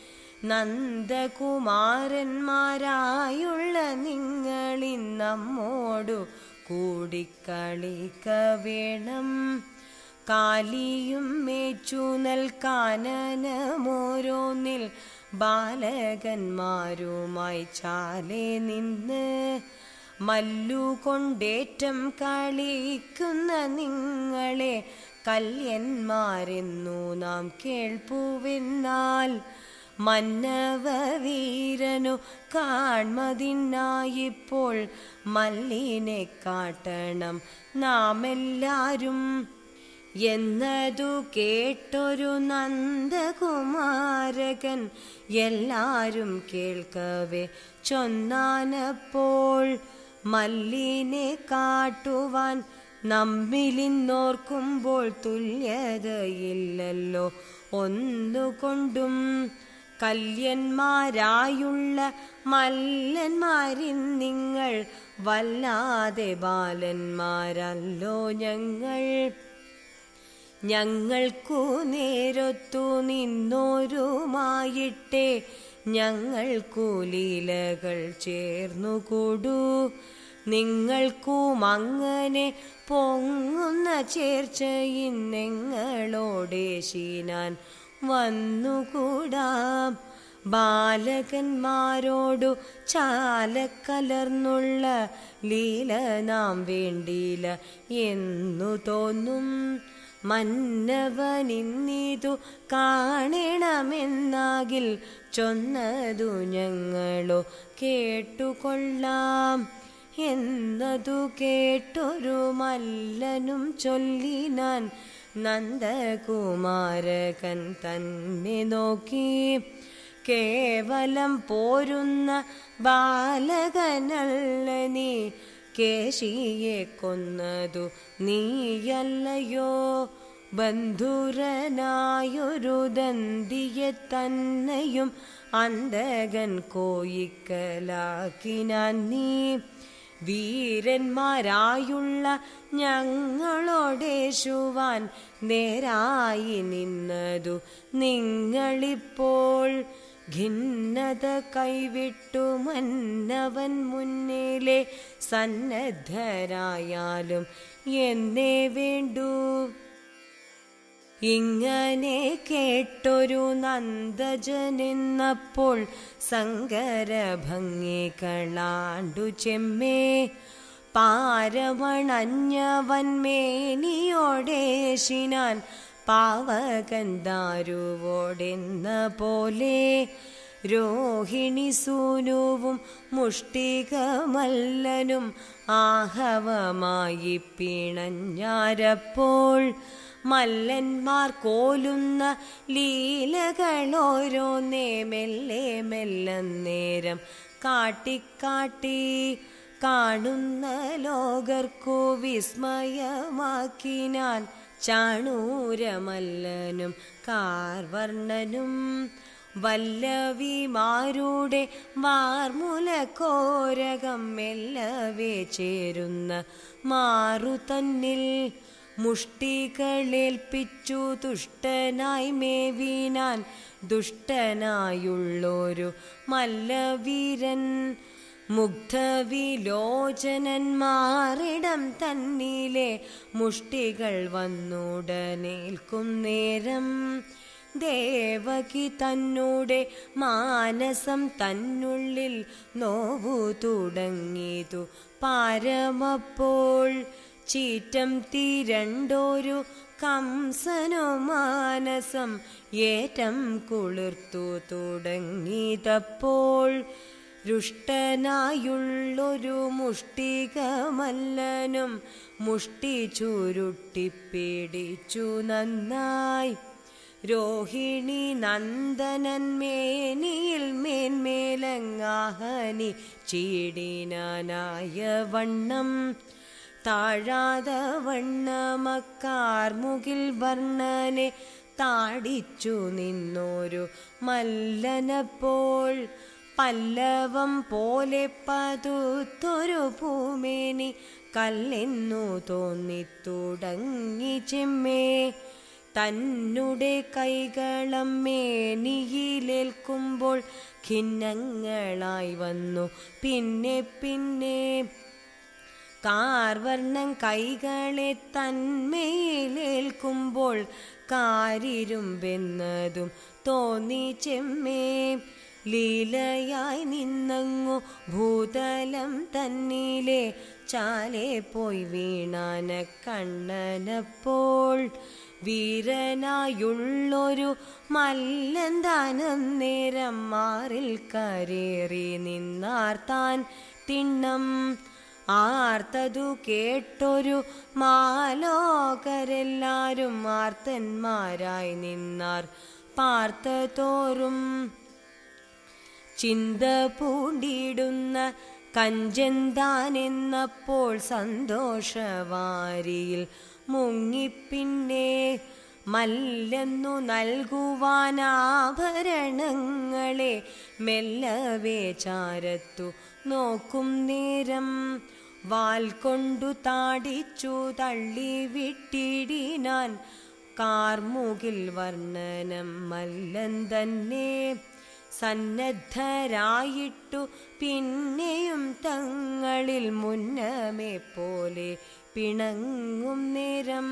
നന്ദകുമാരന്മാരായുള്ള നിങ്ങളിന്നമ്മോടു കൂടിക്കളിക്ക വേണം കാലിയും മേച്ചു നൽകാനനമോരോന്നിൽ ബാലകന്മാരുമായി ചാലെ നിന്ന് മല്ലുകൊണ്ടേറ്റം കളിക്കുന്ന നിങ്ങളെ കല്യന്മാരെന്നു നാം കേൾപ്പുവെന്നാൽ മന്നവ വീരനു കാൺമതിനായിപ്പോൾ മല്ലിനെ കാട്ടണം നാം എല്ലാരും എന്നതു കേട്ടൊരു നന്ദകുമാരകൻ എല്ലാരും കേൾക്കവേ ചൊന്നാനപ്പോൾ മല്ലിനെ കാട്ടുവാൻ നമ്മിലിന്നോർക്കുമ്പോൾ തുല്യതയില്ലല്ലോ ഒന്നുകൊണ്ടും കല്യന്മാരായുള്ള മല്ലന്മാരിൽ നിങ്ങൾ വല്ലാതെ ബാലന്മാരല്ലോ ഞങ്ങൾ ഞങ്ങൾക്കു നേരൊത്തു നിന്നോരുമായിട്ടേ ഞങ്ങൾക്കു ലീലകൾ ചേർന്നുകൂടൂ നിങ്ങൾക്കും അങ്ങനെ പൊങ്ങുന്ന ചേർച്ചയിന്നെങ്ങളോടേശീനാൻ വന്നുകൂടാം ബാലകന്മാരോടു ചാലക്കലർന്നുള്ള ലീല നാം വേണ്ടിയില്ല എന്നു തോന്നും മന്നവനിന്നിതു കാണണമെന്നാകിൽ ചൊന്നതു ഞങ്ങളോ കേട്ടുകൊള്ളാം എന്നതു കേട്ടൊരു മല്ലനും ചൊല്ലിനാൻ നന്ദകുമാരകൻ തന്നെ നോക്കി കേവലം പോരുന്ന ബാലകനല്ല നീ കേശിയെ കൊന്നതു നീയല്ലയോ ബന്ധുരനായൊരു ദന്തിയെ തന്നെയും അന്തകൻ കോയിക്കലാക്കിനാൻ നീ വീരന്മാരായുള്ള ഞങ്ങളോടേശുവാൻ നേരായി നിന്നതു നിങ്ങളിപ്പോൾ ഖിന്നത കൈവിട്ടു മന്നവൻ മുന്നിലെ സന്നദ്ധരായാലും എന്നേ വേണ്ടൂ ഇങ്ങനെ കേട്ടൊരു നന്ദജനെന്നപ്പോൾ സങ്കരഭംഗി കളാണ്ടു ചെമ്മേ പാരമണഞ്ഞവൻ മേനിയോടേശിനാൻ പാവകൻ ദാരുവോടെന്ന പോലെ രോഹിണി സൂനുവും മുഷ്ടികമല്ലനും ആഹവമായി പിണഞ്ഞാരപ്പോൾ മല്ലന്മാർ കോലുന്ന ലീലകളോരോന്നേ മെല്ലെ മെല്ലന്നേരം കാട്ടിക്കാട്ടി കാണുന്ന ലോകർക്കു വിസ്മയമാക്കിനാൻ ചാണൂരമല്ലനും കാർവർണ്ണനും വല്ലവിമാരുടെ വാർമുലക്കോരകം മെല്ലവേ ചേരുന്ന മാറു തന്നിൽ മുഷ്ടികളേൽപ്പിച്ചു തുഷ്ടനായി മേവിനാൻ ദുഷ്ടനായുള്ളൊരു മല്ലവീരൻ മുഗ്ധവിലോചനന്മാരിടം തന്നിലെ മുഷ്ടികൾ വന്നുടനേൽക്കും നേരം ദേവകി തന്നൂടെ മാനസം തന്നുള്ളിൽ നോവു തുടങ്ങിയതു പാരമപ്പോൾ ചീറ്റം തീരണ്ടോരു കംസനോ മാനസം ഏറ്റം കുളിർത്തു തുടങ്ങിയതപ്പോൾ രുഷ്ടനായുള്ളൊരു മുഷ്ടികമല്ലനും മുഷ്ടി ചുരുട്ടിപ്പിടിച്ചു നന്നായി രോഹിണി നന്ദനൻ മേനിയിൽ മേന്മേലങ്ങാഹനി ചീടിനാനായ വണ്ണം താഴാത വണ്ണമക്കാർമുകിൽ വർണ്ണനെ താടിച്ചു നിന്നോരു മല്ലനപ്പോൾ പല്ലവം പോലെ പതുത്തൊരു പൂമേനി കല്ലെന്നു തോന്നിത്തുടങ്ങി ചെമ്മേ തന്നുടെ കൈകളം മേനിയിലേൽക്കുമ്പോൾ ഖിന്നങ്ങളായി വന്നു പിന്നെ പിന്നെ കാർവർണം കൈകളെ തന്മേലേൽക്കുമ്പോൾ കാരിരുമ്പെന്നതും തോന്നി ചെമ്മേ ലീലയായി നിന്നങ്ങു ഭൂതലം തന്നിലെ ചാലെ പോയി വീണാന കണ്ണനപ്പോൾ വീരനായുള്ളൊരു മല്ലന്താനം നേരം മാറിൽ കരേറി നിന്നാർത്താൻ തിണ്ണം ആർത്തതു കേട്ടൊരു മാലോകരെല്ലാരും ആർത്തന്മാരായി നിന്നാർ പാർത്തതോറും ചിന്ത പൂണ്ടിടുന്ന കഞ്ചന്താനെന്നപ്പോൾ സന്തോഷവാരിയിൽ മുങ്ങിപ്പിന്നെ മല്ലെന്നു നൽകുവാനാഭരണങ്ങളെ മെല്ലവേ ചാരത്തു നോക്കും നേരം വാൽ കൊണ്ടു താടിച്ചു തള്ളി വിട്ടിടിനാൻ കാർമുകിൽ വർണ്ണനം മല്ലൻ തന്നെ സന്നദ്ധരായിട്ടു പിന്നെയും തങ്ങളിൽ മുന്നമേ പോലെ പിണങ്ങും നേരം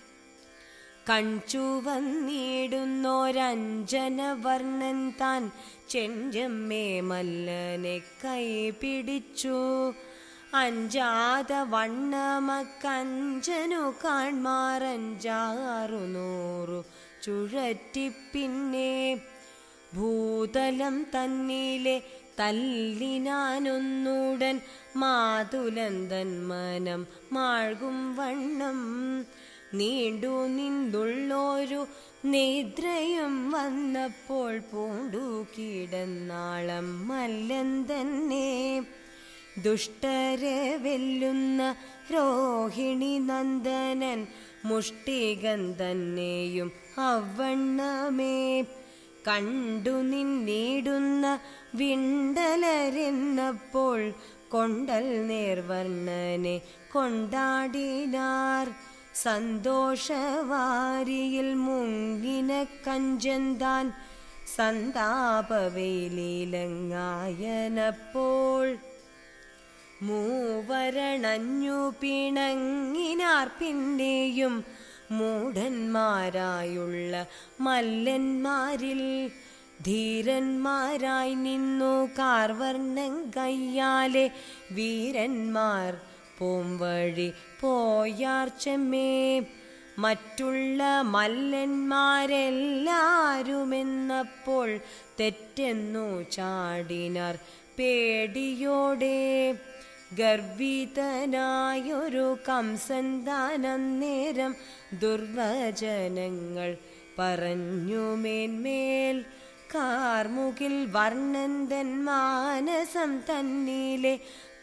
കൺചുവന്നിടുന്നോരഞ്ജന വർണ്ണൻ താൻ ചെഞ്ചമ്മേ മല്ലനെ കൈ പിടിച്ചു അഞ്ചാത വണ്ണമക്കഞ്ചനു കാൺമാറഞ്ചാറു നൂറു ചുഴറ്റിപ്പിന്നെ ഭൂതലം തന്നിലെ തല്ലിനാനൊന്നുടൻ മാതുലന്തൻ മനം മാഴ്കും വണ്ണം നീണ്ടു നിന്നുള്ളൊരു നിദ്രയും വന്നപ്പോൾ പൂണ്ടു കിടന്നാളം മല്ലൻ തന്നെ ദുഷ്ടരെ വെല്ലുന്ന രോഹിണി നന്ദനൻ മുഷ്ടികൻ തന്നെയും അവണ്ണമേ കണ്ടു നിന്നീടുന്ന വിണ്ടലരെന്നപ്പോൾ കൊണ്ടൽ നേർവർണ്ണനെ കൊണ്ടാടിനാർ സന്തോഷവാരിയിൽ മുങ്ങിന കഞ്ചന്താൻ സന്താപവേലീലങ്ങായനപ്പോൾ മൂവരണഞ്ഞു പിണങ്ങിനാർ പിന്നെയും മൂഢന്മാരായുള്ള മല്ലന്മാരിൽ ധീരന്മാരായി നിന്നു കാർവർണം കയ്യാലെ വീരന്മാർ പോംവഴി പോയാർച്ചമേ മറ്റുള്ള മല്ലന്മാരെല്ലാരുമെന്നപ്പോൾ തെറ്റെന്നു ചാടിനാർ പേടിയോടെ ഗർഭിതനായൊരു കംസൻ താനന്നേരം ദുർവചനങ്ങൾ പറഞ്ഞു മേന്മേൽ കാർമുകിൽ വർണ്ണന്തൻ മാനസം തന്നിലെ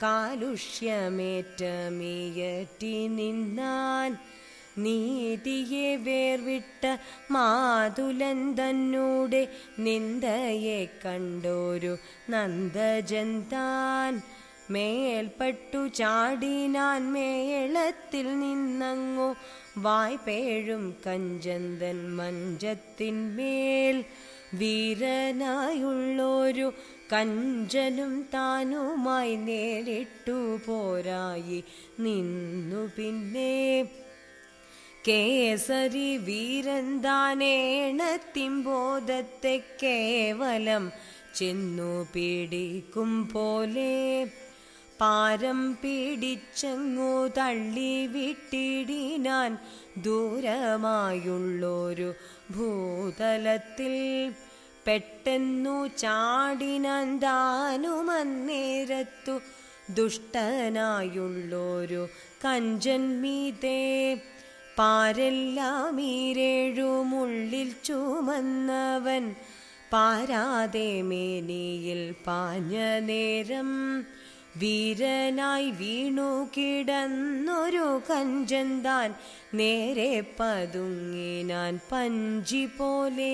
കാലുഷ്യമേറ്റമീയറ്റി നിന്നാൻ നീതിയെ വേർവിട്ട മാതുലൻ തന്നൂടെ നിന്ദയെ കണ്ടോരു നന്ദജന്താൻ മേൽപ്പെട്ടു ചാടിനാൻ മേളത്തിൽ നിന്നങ്ങു വായ്പേഴും കഞ്ചന്തൻ മഞ്ചത്തിന്മേൽ വീരനായുള്ളൊരു കഞ്ചനും താനുമായി നേരിട്ടു പോരായി നിന്നു പിന്നെ കേസരി വീരൻ താനേണത്തിമ്പോധത്തെ കേവലം ചെന്നു പിടിക്കും പോലെ പാരം പിടിച്ചങ്ങു തള്ളി വിട്ടിടിനാൻ ദൂരമായുള്ളൊരു ഭൂതലത്തിൽ പെട്ടെന്നു ചാടിനാൻ താനുമന്നേരത്തു ദുഷ്ടനായുള്ളൊരു കഞ്ചൻ മീതേ പാരെല്ലാം ഈരേഴുമുള്ളിൽ ചുമന്നവൻ പാരാതെ മേനിയിൽ പാഞ്ഞ നേരം വീരനായി വീണു കിടന്നൊരു കഞ്ചന്താൻ നേരെ പതുങ്ങിനാൻ പഞ്ചി പോലെ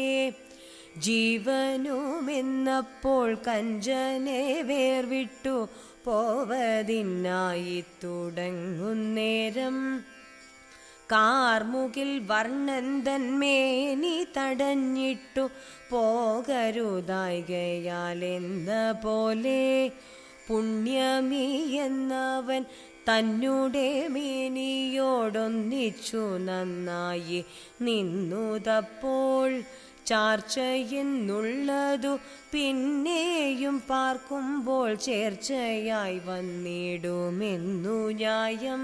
ജീവനുമെന്നപ്പോൾ കഞ്ചനെ വേർവിട്ടു പോവതിനായി തുടങ്ങുന്നേരം കാർമുകിൽ വർണ്ണന്തൻ മേനി തടഞ്ഞിട്ടു പോകരുതായികയാൽ എന്ന പോലെ പുണ്യമീ എന്നവൻ തന്നുടെ മേനിയോടൊന്നിച്ചു നന്നായി നിന്നുതപ്പോൾ ചാർച്ചയെന്നുള്ളതു പിന്നെയും പാർക്കുമ്പോൾ ചേർച്ചയായി വന്നിടുമെന്നു ന്യായം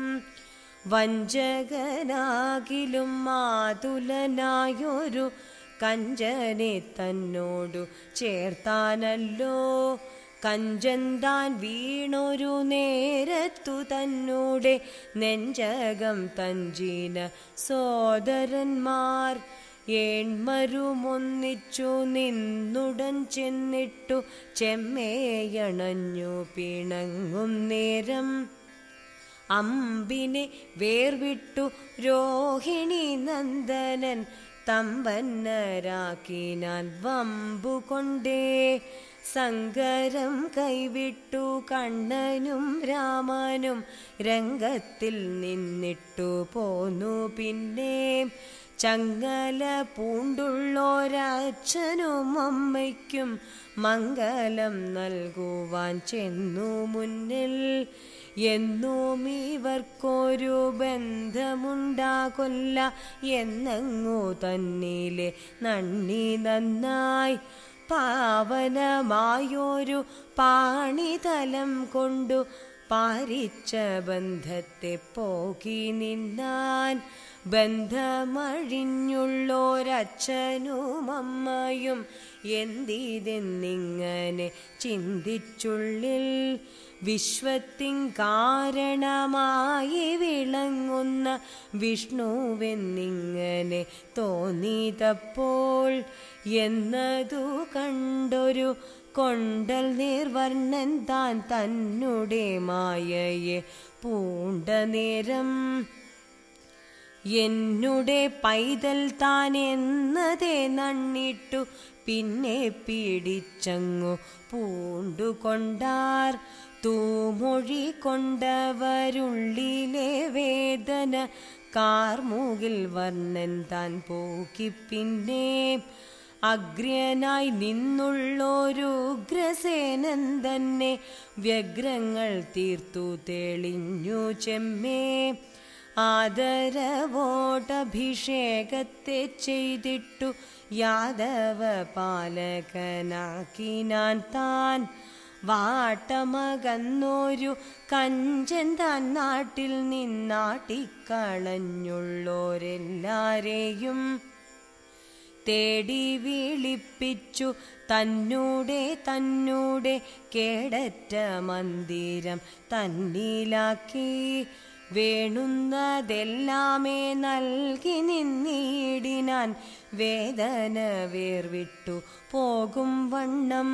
വഞ്ചകനാകിലും മാതുലനായൊരു കഞ്ചനെ തന്നോടു ചേർത്താനല്ലോ കഞ്ചൻ താൻ വീണൊരു നേരത്തു തന്നൂടെ നെഞ്ചകം തഞ്ചീന സോദരന്മാർ ഏൺമരുമൊന്നിച്ചു നിന്നുടൻ ചെന്നിട്ടു ചെമ്മേയണഞ്ഞു പിണങ്ങും നേരം അമ്പിനെ വേർവിട്ടു രോഹിണി നന്ദനൻ തമ്പന്നരാക്കിനാൻ വമ്പുകൊണ്ടേ സങ്കരം കൈവിട്ടു കണ്ണനും രാമനും രംഗത്തിൽ നിന്നിട്ടു പോന്നു പിന്നെ ചങ്ങല പൂണ്ടുള്ളോരച്ഛനും അമ്മയ്ക്കും മംഗലം നൽകുവാൻ ചെന്നു മുന്നിൽ എന്നും ഇവർക്കൊരു ബന്ധമുണ്ടാകൊല്ല എന്നങ്ങു തന്നിലെ നന്ദി നന്നായി പാവനമായൊരു പാണിതലം കൊണ്ടു പാരിച്ച ബന്ധത്തെ പോകി നിന്നാൻ ബന്ധമഴിഞ്ഞുള്ളോരച്ഛനും അമ്മയും എന്തിതെന്നിങ്ങനെ ചിന്തിച്ചുള്ളിൽ വിശ്വത്തിൻ കാരണമായി വിളങ്ങുന്ന വിഷ്ണുവെന്നിങ്ങനെ തോന്നിയതപ്പോൾ എന്നതു കണ്ടൊരു കൊണ്ടൽ നിർവർണ്ണൻ താൻ തന്നുടെ മായയെ പൂണ്ട നേരം എന്നുടെ പൈതൽ താൻ എന്നതേ നണ്ണിട്ടു പിന്നെ പിടിച്ചങ്ങു പൂണ്ടുകൊണ്ടാർ തൂമൊഴി കൊണ്ടവരുള്ളിലെ വേദന കാർമുകിൽ വർണ്ണൻ താൻ പോക്കി പിന്നെ അഗ്രനായി നിന്നുള്ളൊരു ഉഗ്രസേനൻ തന്നെ വ്യഗ്രങ്ങൾ തീർത്തു തെളിഞ്ഞു ചെമ്മേ ആദരവോടഭിഷേകത്തെ ചെയ്തിട്ടു യാദവ പാലകനാക്കിനാൻ താൻ വാട്ടമകന്നൊരു കഞ്ചൻ താൻ നാട്ടിൽ നിന്നാട്ടിക്കളഞ്ഞുള്ളോരെല്ലാരെയും തേടി വിളിപ്പിച്ചു തന്നൂടെ തന്നൂടെ കേടറ്റ മന്ദിരം തന്നിലാക്കി വേണുന്നതെല്ലാമേ നൽകി നിന്നിടിനാൻ വേദന വേർവിട്ടു പോകും വണ്ണം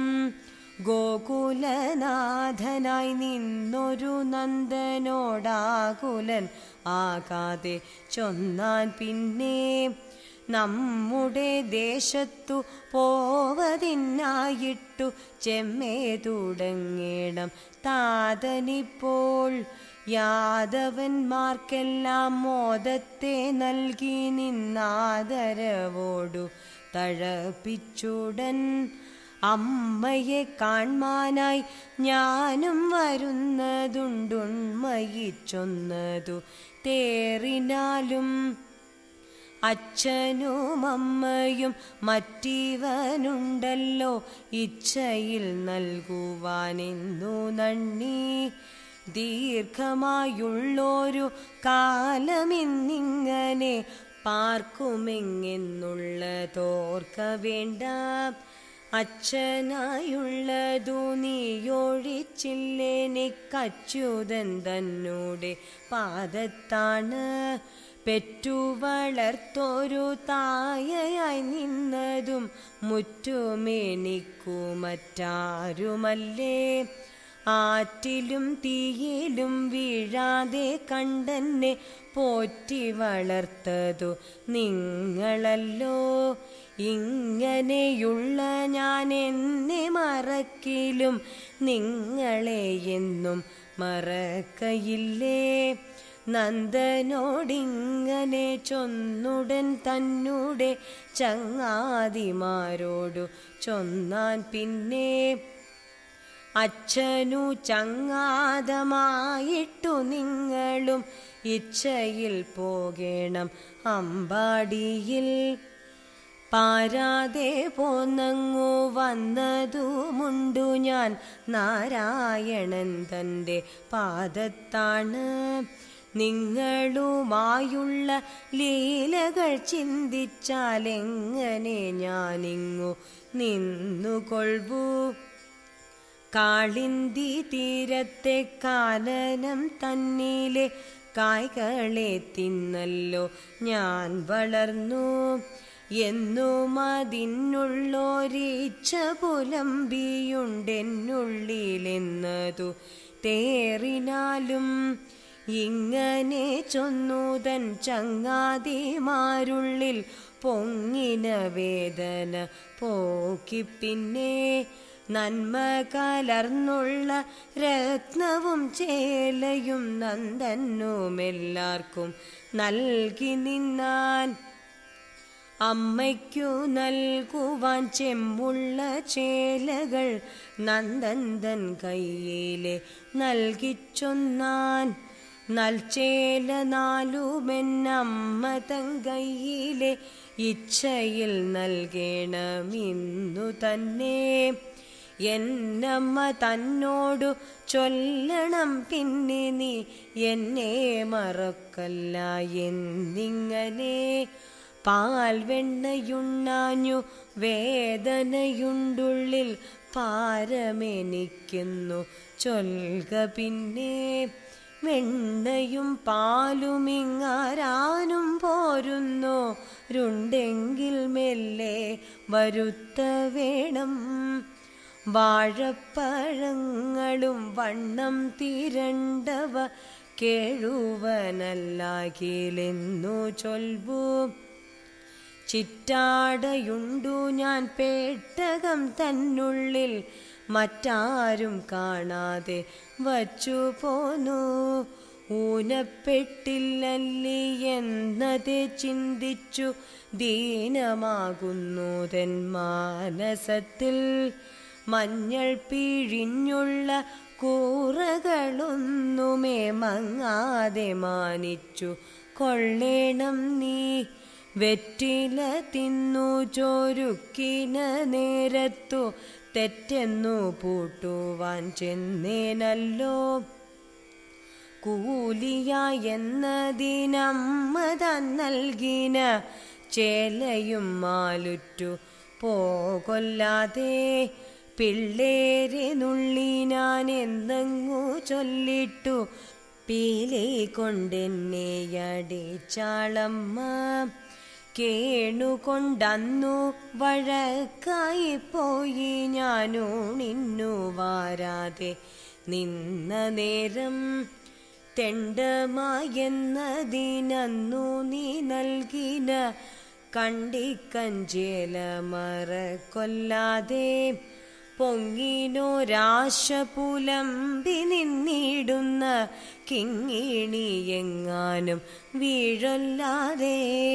ഗോകുലനാഥനായി നിന്നൊരു നന്ദനോടാകുലൻ ആകാതെ ചൊന്നാൻ പിന്നെ നമ്മുടെ ദേശത്തു പോവതിനായിട്ടു ചെമ്മേ തുടങ്ങേണം താതനിപ്പോൾ യാദവന്മാർക്കെല്ലാം മോദത്തെ നൽകി നിന്നാദരവോടു തഴപ്പിച്ചുടൻ അമ്മയെ കാൺമാനായി ഞാനും വരുന്നതുണ്ടുണ്മയിച്ചൊന്നതു തേറിനാലും അച്ഛനും അമ്മയും മറ്റിവനുണ്ടല്ലോ ഇച്ഛയിൽ നൽകുവാനെന്നു നന്ദി ദീർഘമായുള്ളൊരു കാലമിന്നിങ്ങനെ പാർക്കുമെങ്ങെന്നുള്ളതോർക്ക വേണ്ട അച്ഛനായുള്ളതു നീയൊഴിച്ചില്ലെനിക്കച്യുതൻ തന്നൂടെ പാദത്താണ് പെറ്റു വളർത്തൊരു തായയായി നിന്നതും മുറ്റുമെനിക്കു മറ്റാരുമല്ലേ ആറ്റിലും തീയിലും വീഴാതെ കണ്ടെന്നെ പോറ്റി വളർത്തതു നിങ്ങളല്ലോ ഇങ്ങനെയുള്ള ഞാൻ എന്നെ മറക്കിലും നിങ്ങളെ എന്നും മറക്കയില്ലേ നന്ദനോടിങ്ങനെ ചൊന്നുടൻ തന്നൂടെ ചങ്ങാതിമാരോടു ചൊന്നാൻ പിന്നെ അച്ഛനു ചങ്ങാതമായിട്ടു നിങ്ങളും ഇച്ഛയിൽ പോകണം അമ്പാടിയിൽ പാരാതെ പോന്നങ്ങു വന്നതുമുണ്ടു ഞാൻ നാരായണൻ തൻ്റെ പാദത്താണ് നിങ്ങളുമായുള്ള ലീലകൾ ചിന്തിച്ചാൽ എങ്ങനെ ഞാനിങ്ങു നിന്നുകൊള്ളൂ കാളിന്തി തീരത്തെ കാനനം തന്നിലെ കായ്കളെ തിന്നല്ലോ ഞാൻ വളർന്നു എന്നും അതിനുള്ളൊരീച്ച പുലമ്പിയുണ്ടെന്നുള്ളിലെന്നതു തേറിനാലും ഇങ്ങനെ ചൊന്നുതൻ ചങ്ങാതിമാരുള്ളിൽ പൊങ്ങിന വേദന പോക്കി പിന്നെ നന്മ കലർന്നുള്ള രത്നവും ചേലയും നന്ദനുമെല്ലാവർക്കും നൽകി നിന്നാൻ അമ്മയ്ക്കു നൽകുവാൻ ചെമ്മുള്ള ചേലകൾ നന്ദന്തൻ കയ്യിലെ നൽകിച്ചൊന്നാൻ നൽചേല നാലുമെന്നമ്മ തൻ കയ്യിലെ ഇച്ഛയിൽ നൽകേണമിന്നു തന്നെ എന്നമ്മ തന്നോടു ചൊല്ലണം പിന്നെ നീ എന്നെ മറക്കല്ല എന്നിങ്ങനെ പാൽ വെണ്ണയുണ്ണാഞ്ഞു വേദനയുണ്ടുള്ളിൽ പാരമെനിക്കുന്നു ചൊൽക പിന്നെ വെണ്ണയും പാലും ഇങ്ങാരാനും പോരുന്നോ രുണ്ടെങ്കിൽ മെല്ലെ വരുത്ത വേണം വാഴപ്പഴങ്ങളും വണ്ണം തിരണ്ടവ കേഴുവനല്ലാകിലെന്നു ചൊൽവൂ ചിറ്റാടയുണ്ടു ഞാൻ പേട്ടകം തന്നുള്ളിൽ മറ്റാരും കാണാതെ വച്ചു പോന്നു ഊനപ്പെട്ടില്ലല്ലി എന്നതെ ചിന്തിച്ചു ദീനമാകുന്നു മാനസത്തിൽ മഞ്ഞൾ പിഴിഞ്ഞുള്ള കൂറകളൊന്നുമേ മങ്ങാതെ മാനിച്ചു കൊള്ളേണം നീ വെറ്റില തിന്നു ചോരുക്കിന നേരത്തു തെറ്റെന്നു പൂട്ടുവാൻ ചെന്നേനല്ലോ കൂലിയ എന്നതിനമ്മ തൻ നൽകിന ചേലയും മാലുറ്റു പോകൊല്ലാതെ പിള്ളേരെ നുള്ളി ഞാൻ എന്തെങ്ങു ചൊല്ലിട്ടു പീലി കൊണ്ടെന്നെ അടിച്ചാളമ്മ കേണുകൊണ്ടന്നു വഴക്കായി പോയി ഞാനൂണിന്നു വാരാതെ നിന്ന നേരം തെണ്ടമായെന്നതിനന്നു നീ നൽകിന കണ്ടിക്കഞ്ചേല മറ കൊല്ലാതെ പൊങ്ങിനോരാശ പുലമ്പി നിന്നിടുന്ന കിങ്ങിണിയെങ്ങാനും വീഴല്ലാതെ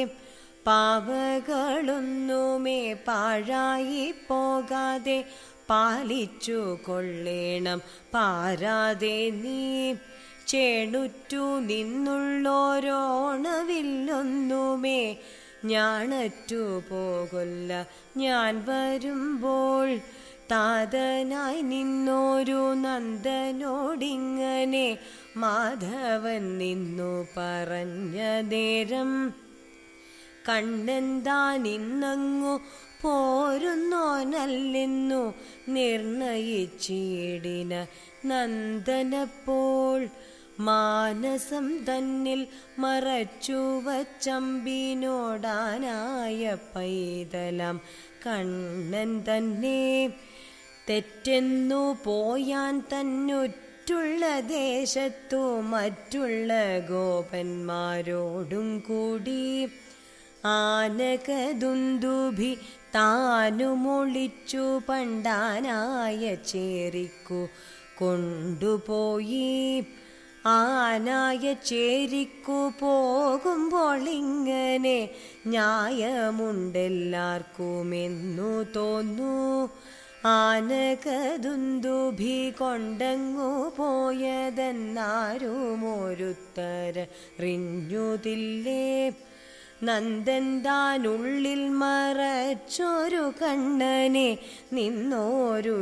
പാവകളൊന്നുമേ പാഴായി പോകാതെ പാലിച്ചു കൊള്ളേണം പാരാതെ നീ ചേണുറ്റു നിന്നുള്ളോരോണവില്ലൊന്നുമേ ഞാണറ്റു പോകൊല്ല ഞാൻ വരുമ്പോൾ താതനായി നിന്നോരു നന്ദനോടിങ്ങനെ മാധവൻ നിന്നു പറഞ്ഞ നേരം കണ്ണെന്താനിന്നങ്ങു പോരുന്നോനല്ലെന്നു നിർണയിച്ചിടിന നന്ദനപ്പോൾ മാനസം തന്നിൽ മറച്ചുവച്ചമ്പിനോടാനായ പൈതലാം കണ്ണൻ തന്നെ തെറ്റെന്നു പോയാൻ തന്നുറ്റുള്ള ദേശത്തു മറ്റുള്ള ഗോപന്മാരോടും കൂടി ആനകദുന്ദുഭി താനുമൊളിച്ചു പണ്ടാനായ ചേരിക്കു കൊണ്ടുപോയി ആനായ ചേരിക്കു പോകുമ്പോൾ ഇങ്ങനെ ന്യായമുണ്ടെല്ലാവർക്കുമെന്നു തോന്നു ആനകദുന്ദുഭി കൊണ്ടങ്ങു പോയതെന്നാരുമൊരുത്തരറിഞ്ഞുതില്ലേ നന്ദൻ താനുള്ളിൽ മറച്ചൊരു കണ്ണനെ നിന്നോരു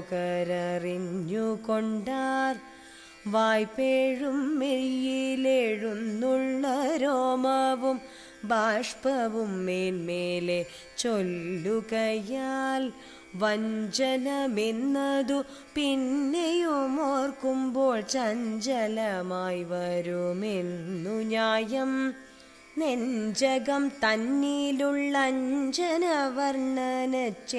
ലോകരറിഞ്ഞുകൊണ്ടാർ വായ്പേഴും മെയ്യിലെഴുന്നുള്ള രോമവും ബാഷ്പവും മേന്മേലെ ചൊല്ലുകയാൽ വഞ്ചനമെന്നതു പിന്നെയും ഓർക്കുമ്പോൾ ചഞ്ചലമായി വരുമെന്നു ന്യായം നെഞ്ചകം തന്നിലുള്ള അഞ്ജനവർണ്ണന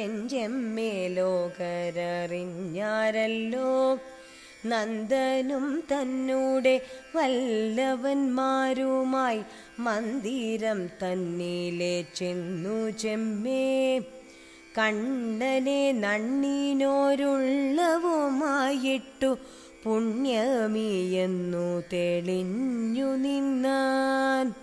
ചെഞ്ചെമ്മേലോകരറിഞ്ഞാരല്ലോ നന്ദനും തന്നൂടെ വല്ലവന്മാരുമായി മന്ദിരം തന്നിലെ ചെന്നു ചെമ്മേ കണ്ണനെ നണ്ണീനോരുള്ളവുമായിട്ടു പുണ്യമീയെന്നു തെളിഞ്ഞു നിന്നാൻ